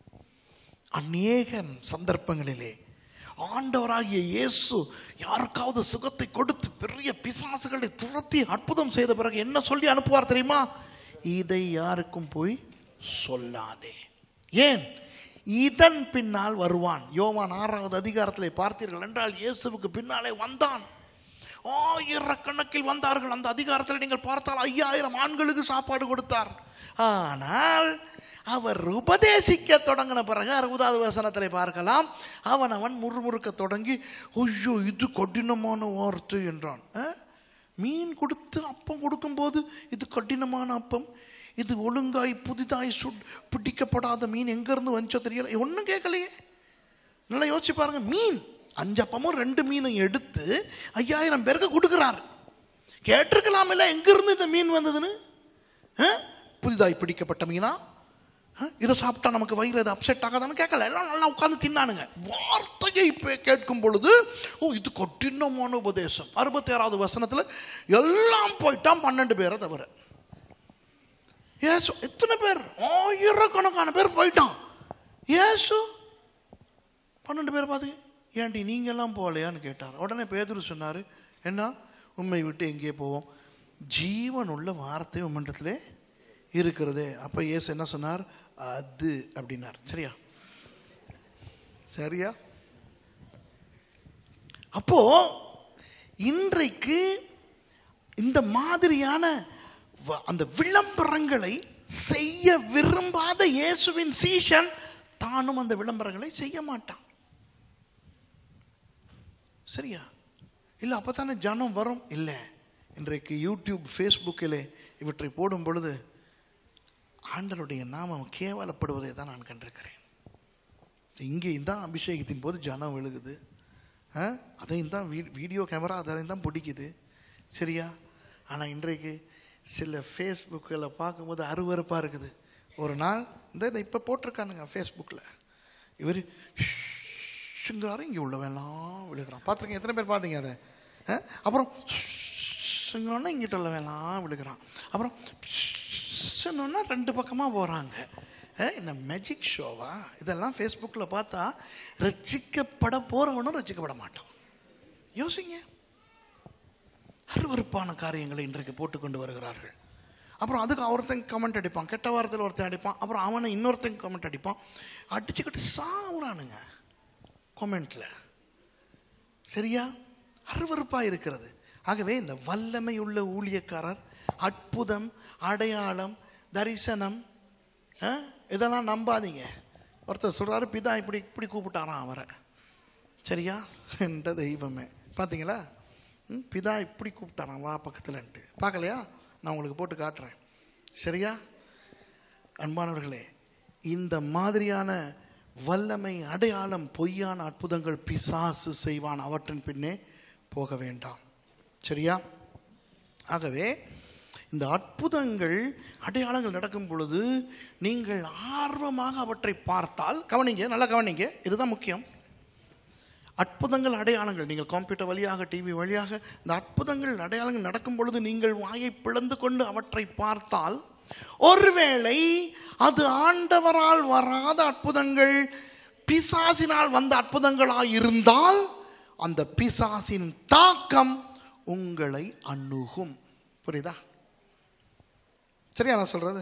Speaker 1: அநேக சந்தர்ப்பங்களிலே ஆண்டவராகிய இயேசு யாருக்காவது சுகத்தை கொடுத்து பெரிய பிசாசுகளை துரத்தி அற்புதம் செய்த பிறகு என்ன சொல்லி அனுப்புவார் தெரியுமா இதை யாருக்கும் போய் சொல்லாதே ஏன் இதன் பின்னால் வருவான் யோவான் ஆறாவது அதிகாரத்திலே பார்த்தீர்கள் என்றால் இயேசுவுக்கு பின்னாலே வந்தான் ஆயிரக்கணக்கில் வந்தார்கள் அந்த அதிகாரத்தில் நீங்கள் பார்த்தால் ஐயாயிரம் ஆண்களுக்கு சாப்பாடு கொடுத்தார் ஆனால் அவர் உபதேசிக்க தொடங்கின பிறகு அறுபதாவது வசனத்தில் பார்க்கலாம் அவன் அவன் முறுமுறுக்க தொடங்கி ஐயோ இது கடினமான வார்த்தை என்றான் ஆ? மீன் கொடுத்து அப்பம் கொடுக்கும்போது இது கடினமான அப்பம் இது ஒழுங்காய் புதிதாய் சுட் பிடிக்கப்படாத மீன் எங்கேருந்து வந்துச்சோ தெரியல ஒன்றும் கேட்கலையே நல்லா யோசிச்சு பாருங்க மீன் அஞ்சு அப்பமும் ரெண்டு மீனும் எடுத்து ஐயாயிரம் பேருக்கு கொடுக்குறாரு கேட்டிருக்கலாம் இல்லை எங்கிருந்து இந்த மீன் வந்ததுன்னு ஆ? புதிதாய் பிடிக்கப்பட்ட மீனா ஆ? இதை சாப்பிட்டா நமக்கு வயிறு அது அப்செட் ஆகாதான்னு கேட்கல எல்லாம் நல்லா உட்காந்து தின்னானுங்க வார்த்தையை இப்போ கேட்கும் பொழுது ஓ இது கடினமான உபதேசம் அறுபத்தி ஆறாவது வசனத்தில் எல்லாம் போயிட்டான் பன்னெண்டு பேரை தவிர ஏசு எத்தனை பேர் ஆயிரக்கணக்கான பேர் போயிட்டான் ஏசு பன்னெண்டு பேர் பார்த்து ஏன்டி நீங்கெல்லாம் போகலையான்னு கேட்டார் உடனே பேதுரு சொன்னார் என்ன உண்மை விட்டு எங்கே போவோம் ஜீவன் உள்ள வார்த்தை உம்மண்டத்திலே இருக்கிறதே அப்போ இயேசு என்ன சொன்னார் அது அப்படின்னார் சரியா சரியா அப்போ இன்றைக்கு இந்த மாதிரியான வ- அந்த விளம்பரங்களை செய்ய விரும்பாத இயேசுவின் சீஷன் தானும் அந்த விளம்பரங்களை செய்ய மாட்டான் சரியா இல்லை அப்போ தானே ஜனம் வரும் இல்லை இன்றைக்கு யூடியூப் ஃபேஸ்புக்கிலே இவற்றை போடும் பொழுது ஆண்டருடைய நாமம் கேவலப்படுவதை தான் நான் கண்டிருக்கிறேன் இங்கேயும் தான் அபிஷேகத்தின் போது ஜனம் விழுகுது ஆ? அதையும் தான் வீ வீடியோ கேமரா அதையும் தான் பிடிக்குது சரியா ஆனால் இன்றைக்கு சில ஃபேஸ்புக்கில் பார்க்கும்போது அருவருப்பாக இருக்குது ஒரு நாள் இந்த இதை இப்போ போட்டிருக்கானுங்க ஃபேஸ்புக்கில் இவர் ஷுங்கிறாரு இங்கே உள்ளவெல்லாம் விழுகிறான் பார்த்துருக்கீங்க எத்தனை பேர் பார்த்தீங்க அதை ஆ? அப்புறம் ஷுங்கிறோன்னா இங்கிட்ட உள்ளவெல்லாம் விழுகிறான் அப்புறம் சொன்னோன்னா ரெண்டு பக்கமாக போகிறாங்க என்ன மேஜிக் ஷோவா இதெல்லாம் ஃபேஸ்புக்கில் பார்த்தா ரட்சிக்கப்பட போகிறவனும் ரட்சிக்கப்பட மாட்டான் யோசிங்க அருவருப்பான காரியங்களை இன்றைக்கு போட்டுக்கொண்டு வருகிறார்கள் அப்புறம் அதுக்கு ஒருத்தன் கமெண்ட் அடிப்பான் கெட்ட வாரத்தில் ஒருத்தன் அடிப்பான் அப்புறம் அவனை இன்னொருத்தன் கமெண்ட் அடிப்பான் அடிச்சுக்கிட்டு சாவுறானுங்க கமெண்ட்டில் சரியா அருவருப்பாக இருக்கிறது ஆகவே இந்த வல்லமை உள்ள ஊழியக்காரர் அற்புதம் அடையாளம் தரிசனம் ஆ? இதெல்லாம் நம்பாதீங்க ஒருத்தர் சொல்றாரு பிதா இப்படி இப்படி கூப்பிட்டாராம் அவரை சரியா என்ற தெய்வமே பார்த்தீங்களா ம், பிதா இப்படி கூப்பிட்டாராம் வா பக்கத்துலன்ட்டு பார்க்கலையா நான் உங்களுக்கு போட்டு காட்டுறேன் சரியா அன்பானவர்களே இந்த மாதிரியான வல்லமை அடையாளம் பொய்யான அற்புதங்கள் பிசாசு செய்வான் அவற்றின் பின்னே போக வேண்டாம் சரியா ஆகவே இந்த அற்புதங்கள் அடையாளங்கள் நடக்கும் பொழுது நீங்கள் ஆர்வமாக அவற்றை பார்த்தால் கவனிங்க நல்லா கவனிங்க இதுதான் முக்கியம் அற்புதங்கள் அடையாளங்கள் நீங்கள் கம்ப்யூட்டர் வழியாக டிவி வழியாக இந்த அற்புதங்கள் அடையாளங்கள் நடக்கும் பொழுது நீங்கள் வாயை பிளந்து கொண்டு அவற்றை பார்த்தால் ஒருவேளை அது ஆண்டவரால் வராத அற்புதங்கள் பிசாசினால் வந்த அற்புதங்களாய் இருந்தால் அந்த பிசாசின் தாக்கம் உங்களை அணுகும் புரியுதா சரியா நான் சொல்றது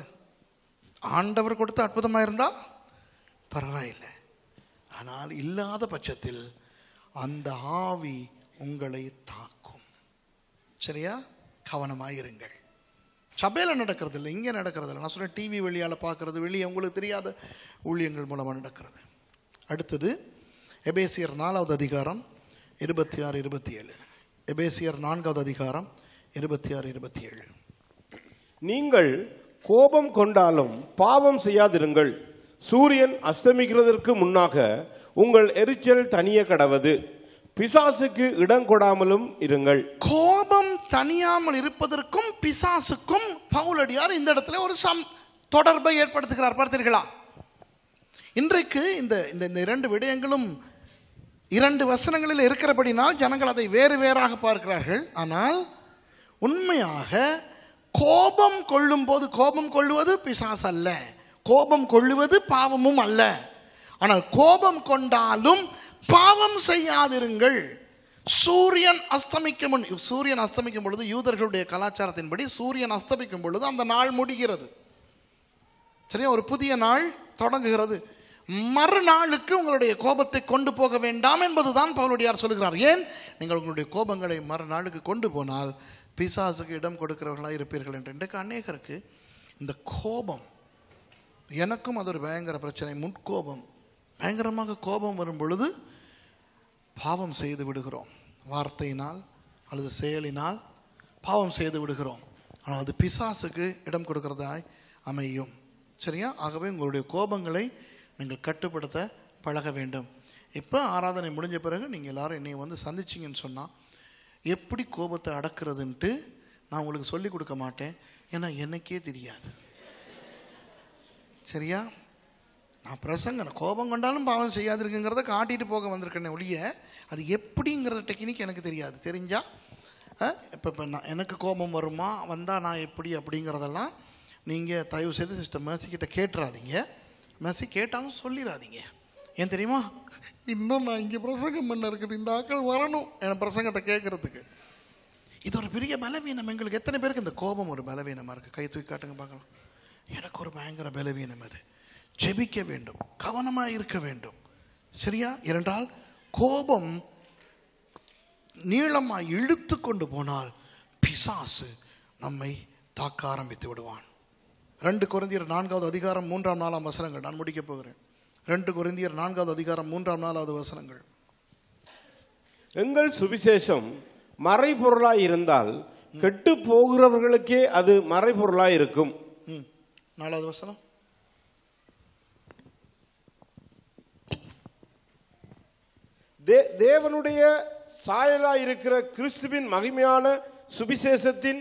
Speaker 1: ஆண்டவர் கொடுத்த அற்புதமா இருந்தா பரவாயில்லை ஆனால் இல்லாத பட்சத்தில் அந்த ஆவி உங்களை தாக்கும் சரியா கவனமாயிருங்கள் சபையில் நடக்கிறது இல்லை இங்கே நடக்கிறது இல்லை நான் சொன்னேன் டிவி வழியால் பார்க்கறது வெளியே உங்களுக்கு தெரியாத ஊழியங்கள் மூலமாக நடக்கிறது அடுத்தது எபேசியர் நாலாவது அதிகாரம் இருபத்தி ஆறு இருபத்தி ஏழு எபேசியர் நான்காவது அதிகாரம் இருபத்தி ஆறு இருபத்தி ஏழு
Speaker 2: நீங்கள் கோபம் கொண்டாலும் பாவம் செய்யாதிருங்கள் சூரியன் அஸ்தமிக்கிறதற்கு முன்னாக உங்கள் எரிச்சல் தனிய கடவது பிசாசுக்கு இடம் கொடாமலும் இருங்கள்
Speaker 1: கோபம் தனியாமல் இருப்பதற்கும் பிசாசுக்கும் பவுலடியார் இந்த இடத்துல ஒரு சம் தொடர்பை ஏற்படுத்துகிறார் பார்த்தீர்களா இன்றைக்கு இந்த இந்த இந்த இரண்டு விடயங்களும் இரண்டு வசனங்களில் இருக்கிறபடினால் ஜனங்கள் அதை வேறு வேறாக பார்க்கிறார்கள் ஆனால் உண்மையாக கோபம் கொள்ளும் போது கோபம் கொள்ளுவது பிசாஸ் அல்ல கோபம் கொள்ளுவது பாவமும் அல்ல ஆனால் கோபம் கொண்டாலும் பாவம் செய்யாதிருங்கள் சூரியன் அஸ்தமிக்கும் முன் சூரியன் அஸ்தமிக்கும் பொழுது யூதர்களுடைய கலாச்சாரத்தின்படி சூரியன் அஸ்தமிக்கும் பொழுது அந்த நாள் முடிகிறது சரியா ஒரு புதிய நாள் தொடங்குகிறது மறுநாளுக்கு உங்களுடைய கோபத்தை கொண்டு போக வேண்டாம் என்பதுதான் பவுலடியார் சொல்லுகிறார் ஏன் நீங்கள் உங்களுடைய கோபங்களை மறுநாளுக்கு கொண்டு போனால் பிசாசுக்கு இடம் கொடுக்கிறவர்களாக இருப்பீர்கள் என்று இன்றைக்கு அநேகருக்கு இந்த கோபம் எனக்கும் அது ஒரு பயங்கர பிரச்சனை முன்கோபம் பயங்கரமாக கோபம் வரும் பொழுது பாவம் செய்து விடுகிறோம் வார்த்தையினால் அல்லது செயலினால் பாவம் செய்து விடுகிறோம் ஆனால் அது பிசாசுக்கு இடம் கொடுக்கிறதாய் அமையும் சரியா ஆகவே உங்களுடைய கோபங்களை நீங்கள் கட்டுப்படுத்த பழக வேண்டும் இப்போ ஆராதனை முடிஞ்ச பிறகு நீங்கள் எல்லாரும் என்னை வந்து சந்திச்சிங்கன்னு சொன்னால் எப்படி கோபத்தை அடக்கிறதுன்ட்டு நான் உங்களுக்கு சொல்லிக் கொடுக்க மாட்டேன் ஏன்னா எனக்கே தெரியாது சரியா நான் பிரசங்க கோபம் கொண்டாலும் பாவம் செய்யாதிருக்குங்கிறத காட்டிட்டு போக வந்திருக்கேனே ஒழிய அது எப்படிங்கிற டெக்னிக் எனக்கு தெரியாது தெரிஞ்சா இப்போ இப்போ நான் எனக்கு கோபம் வருமா வந்தால் நான் எப்படி அப்படிங்கிறதெல்லாம் நீங்கள் தயவு செய்து சிஸ்டர் மேசி கிட்ட கேட்டுறாதீங்க மேசி கேட்டாலும் சொல்லிடாதீங்க ஏன் தெரியுமா இன்னும் நான் இங்கே பிரசங்கம் பண்ண இருக்குது இந்த ஆட்கள் வரணும் என் பிரசங்கத்தை கேட்கறதுக்கு இது ஒரு பெரிய பலவீனம் எங்களுக்கு எத்தனை பேருக்கு இந்த கோபம் ஒரு பலவீனமாக இருக்குது கை தூக்கி காட்டுங்க பார்க்கலாம் எனக்கு ஒரு பயங்கர பலவீனம் அது ஜெபிக்க வேண்டும் கவனமாக இருக்க வேண்டும் சரியா ஏனென்றால் கோபம் நீளமாக இழுத்து கொண்டு போனால் பிசாசு நம்மை தாக்க ஆரம்பித்து விடுவான் ரெண்டு குருந்தியர் நான்காவது அதிகாரம் மூன்றாம் நாலாம் வசனங்கள் நான் முடிக்கப் போகிறேன் ரெண்டு குருந்தியர் நான்காவது அதிகாரம் மூன்றாம் நாலாவது வசனங்கள்
Speaker 2: எங்கள் சுவிசேஷம் மறைபொருளாய் இருந்தால் கெட்டு போகிறவர்களுக்கே அது மறைபொருளாய் இருக்கும்
Speaker 1: ம் நாலாவது வசனம்
Speaker 2: தே- தேவனுடைய சாயலாய் இருக்கிற கிறிஸ்துவின் மகிமையான சுவிசேஷத்தின்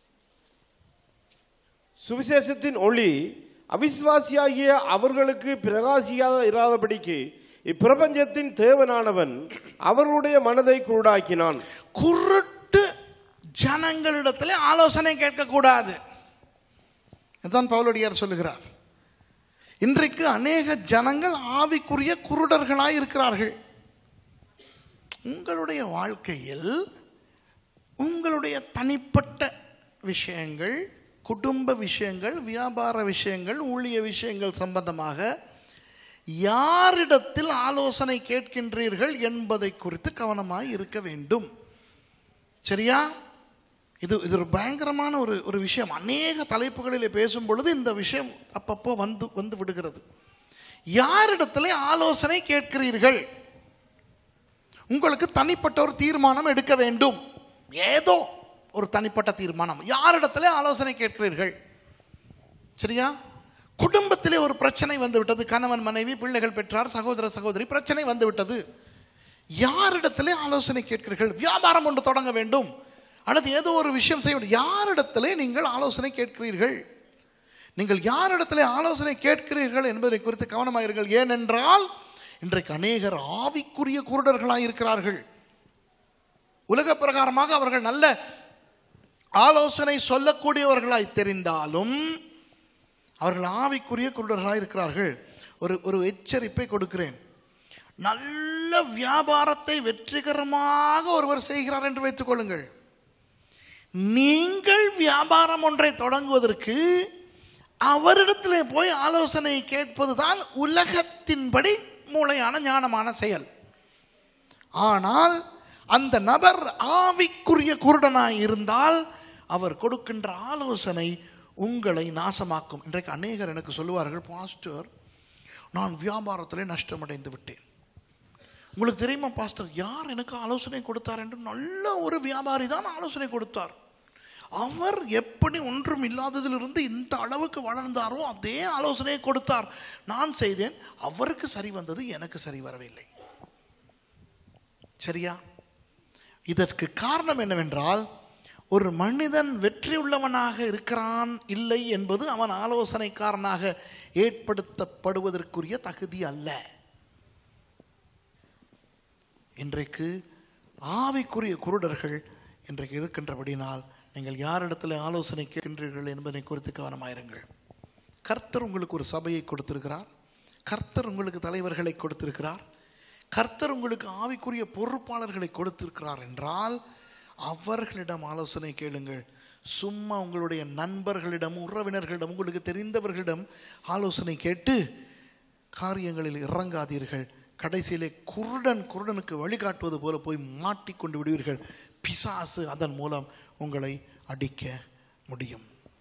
Speaker 2: சுவிசேஷத்தின் ஒளி அவிசுவாசியாகிய அவர்களுக்கு பிரகாசியாக இராதபடிக்கு இப்பிரபஞ்சத்தின் தேவனானவன் அவர்களுடைய மனதை குருடாக்கினான்
Speaker 1: குருட்டு ஜனங்களிடத்தில் ஆலோசனை கேட்கக்கூடாது இதுதான் பவுலடியார் சொல்லுகிறார் இன்றைக்கு அநேக ஜனங்கள் ஆவிக்குரிய குருடர்களாய் இருக்கிறார்கள் உங்களுடைய வாழ்க்கையில் உங்களுடைய தனிப்பட்ட விஷயங்கள் குடும்ப விஷயங்கள் வியாபார விஷயங்கள் ஊழிய விஷயங்கள் சம்பந்தமாக யாரிடத்தில் ஆலோசனை கேட்கின்றீர்கள் என்பதை குறித்து கவனமாய் இருக்க வேண்டும் சரியா இது இது ஒரு பயங்கரமான ஒரு ஒரு விஷயம் அநேக தலைப்புகளில் பேசும் பொழுது இந்த விஷயம் அப்பப்போ வந்து வந்து விடுகிறது யாரிடத்துல ஆலோசனை கேட்கிறீர்கள் உங்களுக்கு தனிப்பட்ட ஒரு தீர்மானம் எடுக்க வேண்டும் ஏதோ ஒரு தனிப்பட்ட தீர்மானம் யாரிடத்துல ஆலோசனை கேட்கிறீர்கள் சரியா குடும்பத்திலே ஒரு பிரச்சனை வந்து விட்டது கணவன் மனைவி பிள்ளைகள் பெற்றார் சகோதர சகோதரி பிரச்சனை வந்து விட்டது யாரிடத்திலே ஆலோசனை கேட்கிறீர்கள் வியாபாரம் ஒன்று தொடங்க வேண்டும் அல்லது ஏதோ ஒரு விஷயம் செய்ய வேண்டும் யாரிடத்திலே நீங்கள் ஆலோசனை கேட்கிறீர்கள் நீங்கள் யாரிடத்திலே ஆலோசனை கேட்கிறீர்கள் என்பதை குறித்து கவனமாயிருங்கள் ஏனென்றால் இன்றைக்கு அநேகர் ஆவிக்குரிய குருடர்களாய் இருக்கிறார்கள் உலக பிரகாரமாக அவர்கள் நல்ல ஆலோசனை சொல்லக்கூடியவர்களாய் தெரிந்தாலும் அவர்கள் ஆவிக்குரிய குருடர்களாய் இருக்கிறார்கள் ஒரு ஒரு எச்சரிப்பை கொடுக்கிறேன் நல்ல வியாபாரத்தை வெற்றிகரமாக ஒருவர் செய்கிறார் என்று வைத்துக் கொள்ளுங்கள் நீங்கள் வியாபாரம் ஒன்றை தொடங்குவதற்கு அவரிடத்திலே போய் ஆலோசனை கேட்பதுதான் உலகத்தின்படி மூளையான ஞானமான செயல் ஆனால் அந்த நபர் ஆவிக்குரிய குருடனாய் இருந்தால் அவர் கொடுக்கின்ற ஆலோசனை உங்களை நாசமாக்கும் இன்றைக்கு அநேகர் எனக்கு சொல்லுவார்கள் பாஸ்டர் நான் வியாபாரத்திலே நஷ்டமடைந்து விட்டேன் உங்களுக்கு தெரியுமா பாஸ்டர் யார் எனக்கு ஆலோசனை கொடுத்தார் என்று நல்ல ஒரு வியாபாரி தான் ஆலோசனை கொடுத்தார் அவர் எப்படி ஒன்றும் இல்லாததிலிருந்து இந்த அளவுக்கு வளர்ந்தாரோ அதே ஆலோசனையை கொடுத்தார் நான் செய்தேன் அவருக்கு சரி வந்தது எனக்கு சரி வரவில்லை சரியா இதற்கு காரணம் என்னவென்றால் ஒரு மனிதன் வெற்றி உள்ளவனாக இருக்கிறான் இல்லை என்பது அவன் ஆலோசனைக்காரனாக ஏற்படுத்தப்படுவதற்குரிய தகுதி அல்ல இன்றைக்கு ஆவிக்குரிய குருடர்கள் இன்றைக்கு இருக்கின்றபடினால் நீங்கள் யாரிடத்தில் ஆலோசனை கேட்கின்றீர்கள் என்பதை குறித்து கவனமாயிருங்கள் கர்த்தர் உங்களுக்கு ஒரு சபையை கொடுத்திருக்கிறார் கர்த்தர் உங்களுக்கு தலைவர்களை கொடுத்திருக்கிறார் கர்த்தர் உங்களுக்கு ஆவிக்குரிய பொறுப்பாளர்களை கொடுத்திருக்கிறார் என்றால் அவர்களிடம் ஆலோசனை கேளுங்கள் சும்மா உங்களுடைய நண்பர்களிடம் உறவினர்களிடம் உங்களுக்கு தெரிந்தவர்களிடம் ஆலோசனை கேட்டு காரியங்களில் இறங்காதீர்கள் கடைசியிலே குருடன் குருடனுக்கு வழிகாட்டுவது போல போய் மாட்டிக்கொண்டு விடுவீர்கள் பிசாசு அதன் மூலம் உங்களை அடிக்க முடியும்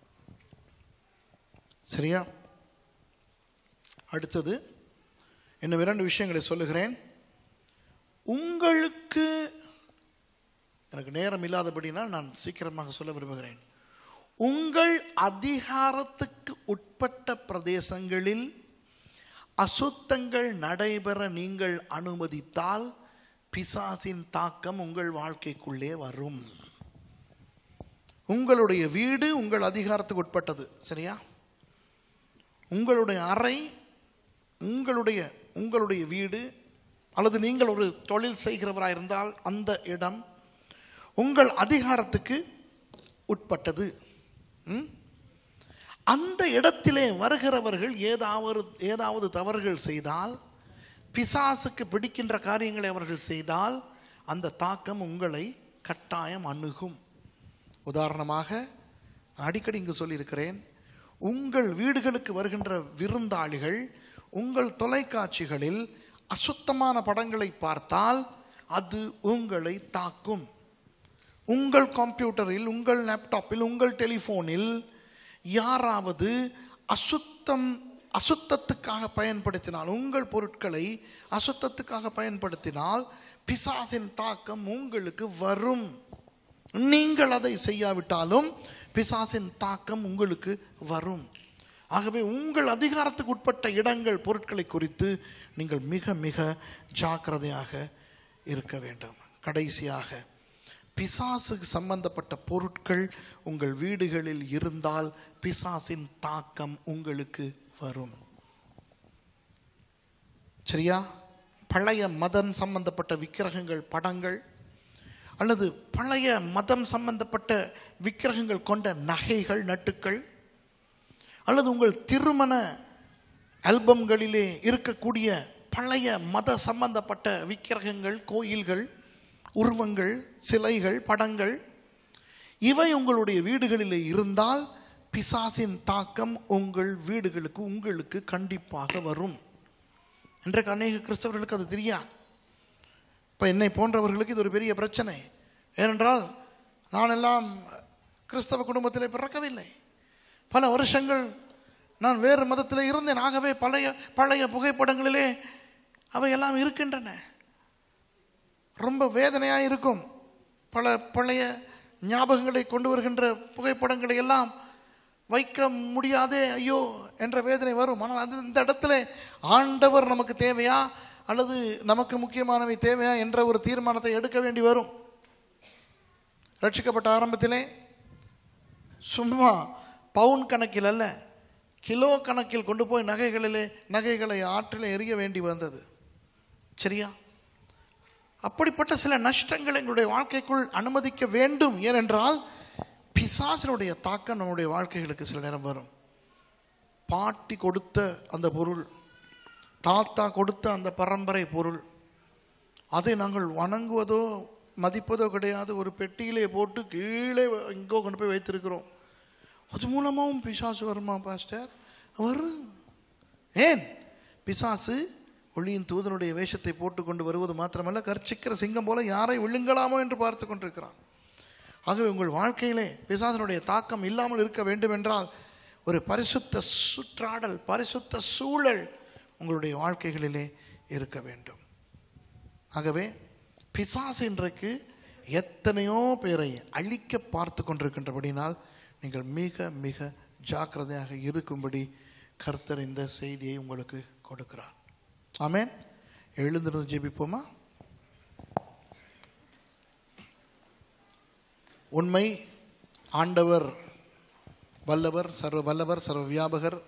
Speaker 1: சரியா அடுத்தது இன்னும் இரண்டு விஷயங்களை சொல்லுகிறேன் உங்களுக்கு எனக்கு நேரம் இல்லாதபடினால் நான் சீக்கிரமாக சொல்ல விரும்புகிறேன் உங்கள் அதிகாரத்துக்கு உட்பட்ட பிரதேசங்களில் அசுத்தங்கள் நடைபெற நீங்கள் அனுமதித்தால் பிசாசின் தாக்கம் உங்கள் வாழ்க்கைக்குள்ளே வரும் உங்களுடைய வீடு உங்கள் அதிகாரத்துக்கு உட்பட்டது சரியா உங்களுடைய அறை உங்களுடைய உங்களுடைய வீடு அல்லது நீங்கள் ஒரு தொழில் செய்கிறவராக இருந்தால் அந்த இடம் உங்கள் அதிகாரத்துக்கு உட்பட்டது ம்? அந்த இடத்திலே வருகிறவர்கள் ஏதாவது ஏதாவது தவறுகள் செய்தால் பிசாசுக்கு பிடிக்கின்ற காரியங்களை அவர்கள் செய்தால் அந்த தாக்கம் உங்களை கட்டாயம் அணுகும் உதாரணமாக நான் அடிக்கடி இங்கு சொல்லியிருக்கிறேன் உங்கள் வீடுகளுக்கு வருகின்ற விருந்தாளிகள் உங்கள் தொலைக்காட்சிகளில் அசுத்தமான படங்களை பார்த்தால் அது உங்களை தாக்கும் உங்கள் கம்ப்யூட்டரில் உங்கள் லேப்டாப்பில் உங்கள் டெலிஃபோனில் யாராவது அசுத்தம் அசுத்தத்துக்காக பயன்படுத்தினால் உங்கள் பொருட்களை அசுத்தத்துக்காக பயன்படுத்தினால் பிசாசின் தாக்கம் உங்களுக்கு வரும் நீங்கள் அதை செய்யாவிட்டாலும் பிசாசின் தாக்கம் உங்களுக்கு வரும் ஆகவே உங்கள் அதிகாரத்துக்கு உட்பட்ட இடங்கள் பொருட்களை குறித்து நீங்கள் மிக மிக ஜாக்கிரதையாக இருக்க வேண்டும் கடைசியாக பிசாசுக்கு சம்பந்தப்பட்ட பொருட்கள் உங்கள் வீடுகளில் இருந்தால் பிசாசின் தாக்கம் உங்களுக்கு வரும் சரியா பழைய மதம் சம்பந்தப்பட்ட விக்கிரகங்கள் படங்கள் அல்லது பழைய மதம் சம்பந்தப்பட்ட விக்கிரகங்கள் கொண்ட நகைகள் நட்டுக்கள் அல்லது உங்கள் திருமண ஆல்பம்களிலே இருக்கக்கூடிய பழைய மத சம்பந்தப்பட்ட விக்கிரகங்கள் கோயில்கள் உருவங்கள் சிலைகள் படங்கள் இவை உங்களுடைய வீடுகளிலே இருந்தால் பிசாசின் தாக்கம் உங்கள் வீடுகளுக்கு உங்களுக்கு கண்டிப்பாக வரும் இன்றைக்கு அநேக கிறிஸ்தவர்களுக்கு அது தெரியாது இப்போ என்னை போன்றவர்களுக்கு இது ஒரு பெரிய பிரச்சனை ஏனென்றால் நான் எல்லாம் கிறிஸ்தவ குடும்பத்திலே பிறக்கவில்லை பல வருஷங்கள் நான் வேறு மதத்தில் இருந்தேன் ஆகவே பழைய பழைய புகைப்படங்களிலே அவையெல்லாம் இருக்கின்றன ரொம்ப வேதனையாக இருக்கும் பல பழைய ஞாபகங்களை கொண்டு வருகின்ற புகைப்படங்களை எல்லாம் வைக்க முடியாதே ஐயோ என்ற வேதனை வரும் ஆனால் அது இந்த இடத்துல ஆண்டவர் நமக்கு தேவையா அல்லது நமக்கு முக்கியமானவை தேவையா என்ற ஒரு தீர்மானத்தை எடுக்க வேண்டி வரும் ரட்சிக்கப்பட்ட ஆரம்பத்திலே சும்மா பவுன் கணக்கில் அல்ல கிலோ கணக்கில் கொண்டு போய் நகைகளிலே நகைகளை ஆற்றில் எறிய வேண்டி வந்தது சரியா அப்படிப்பட்ட சில நஷ்டங்கள் எங்களுடைய வாழ்க்கைக்குள் அனுமதிக்க வேண்டும் ஏனென்றால் பிசாசினுடைய தாக்கம் நம்முடைய வாழ்க்கைகளுக்கு சில நேரம் வரும் பாட்டி கொடுத்த அந்த பொருள் தாத்தா கொடுத்த அந்த பரம்பரை பொருள் அதை நாங்கள் வணங்குவதோ மதிப்பதோ கிடையாது ஒரு பெட்டியிலே போட்டு கீழே எங்கோ கொண்டு போய் வைத்திருக்கிறோம் அது மூலமாகவும் பிசாசு வருமா பாஸ்டர் வரும் ஏன் பிசாசு ஒளியின் தூதனுடைய வேஷத்தை போட்டுக்கொண்டு வருவது மாத்திரமல்ல கர்ச்சிக்கிற சிங்கம் போல யாரை விழுங்கலாமோ என்று பார்த்து கொண்டிருக்கிறான் ஆகவே உங்கள் வாழ்க்கையிலே பிசாசனுடைய தாக்கம் இல்லாமல் இருக்க வேண்டும் என்றால் ஒரு பரிசுத்த சுற்றாடல் பரிசுத்த சூழல் உங்களுடைய வாழ்க்கைகளிலே இருக்க வேண்டும் ஆகவே பிசாசு இன்றைக்கு எத்தனையோ பேரை அழிக்க பார்த்து கொண்டிருக்கின்றபடினால் நீங்கள் மிக மிக ஜாக்கிரதையாக இருக்கும்படி கர்த்தர் இந்த செய்தியை உங்களுக்கு கொடுக்கிறார் ஆமென் எழுந்திருந்து ஜெபிப்போமா உண்மை ஆண்டவர் வல்லவர் சர்வ வல்லவர் சர்வ வியாபகர்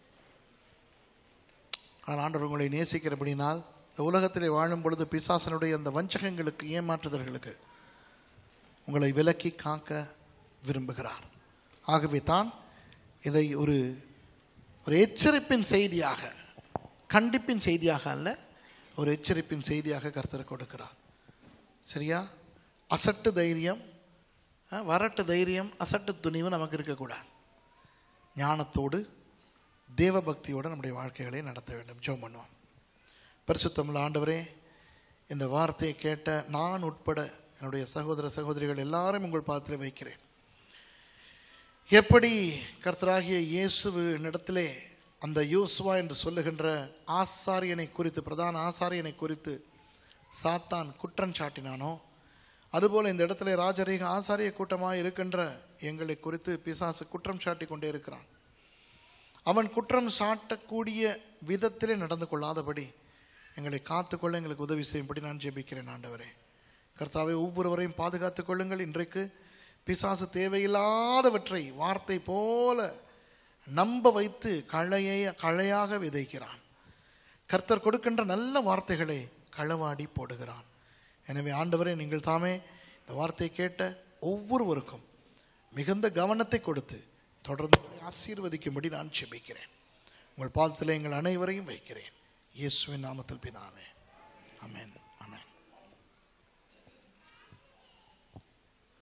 Speaker 1: ஆனால் ஆண்டவர் உங்களை நேசிக்கிறபடினால் இந்த உலகத்திலே வாழும் பொழுது பிசாசனுடைய அந்த வஞ்சகங்களுக்கு ஏமாற்றுதல்களுக்கு உங்களை விலக்கி காக்க விரும்புகிறார் ஆகவே தான் இதை ஒரு ஒரு எச்சரிப்பின் செய்தியாக கண்டிப்பின் செய்தியாக அல்ல ஒரு எச்சரிப்பின் செய்தியாக கர்த்தர் கொடுக்கிறார் சரியா அசட்டு தைரியம் அஹ், வரட்டு தைரியம் அசட்டு துணிவு நமக்கு இருக்கக்கூடாது ஞானத்தோடு தேவபக்தியோடு நம்முடைய வாழ்க்கைகளை நடத்த வேண்டும் ஜெபம் பண்ணுவோம் பரிசுத்தமுள்ள ஆண்டவரே இந்த வார்த்தையை கேட்ட நான் உட்பட என்னுடைய சகோதர சகோதரிகள் எல்லாரும் உங்கள் பாதத்தில் வைக்கிறேன் எப்படி கர்த்தராகிய இயேசுவு இடத்திலே அந்த யோசுவா என்று சொல்லுகின்ற ஆசாரியனை குறித்து பிரதான ஆசாரியனை குறித்து சாத்தான் குற்றம் சாட்டினானோ அதுபோல் இந்த இடத்துல ராஜரீக ஆசாரிய கூட்டமாக இருக்கின்ற எங்களை குறித்து பிசாசு குற்றம் சாட்டி கொண்டே இருக்கிறான் அவன் குற்றம் சாட்டக்கூடிய விதத்திலே நடந்து கொள்ளாதபடி எங்களை காத்துக்கொள்ள எங்களுக்கு உதவி செய்யும்படி நான் ஜெபிக்கிறேன் ஆண்டவரே கர்த்தாவை ஒவ்வொருவரையும் பாதுகாத்துக் கொள்ளுங்கள் இன்றைக்கு பிசாசு தேவையில்லாதவற்றை வார்த்தை போல நம்ப வைத்து களையை களையாக விதைக்கிறான் கர்த்தர் கொடுக்கின்ற நல்ல வார்த்தைகளை களவாடி போடுகிறான் எனவே ஆண்டவரே நீங்கள் தாமே இந்த வார்த்தையை கேட்ட ஒவ்வொருவருக்கும் மிகுந்த கவனத்தை கொடுத்து தொடர்ந்து ஆசீர்வதிக்கும்படி நான் செபிக்கிறேன் உங்கள் பாதத்தில் எங்கள் அனைவரையும் வைக்கிறேன் இயேசுவின் நாமத்தில் பிதாவே ஆமென்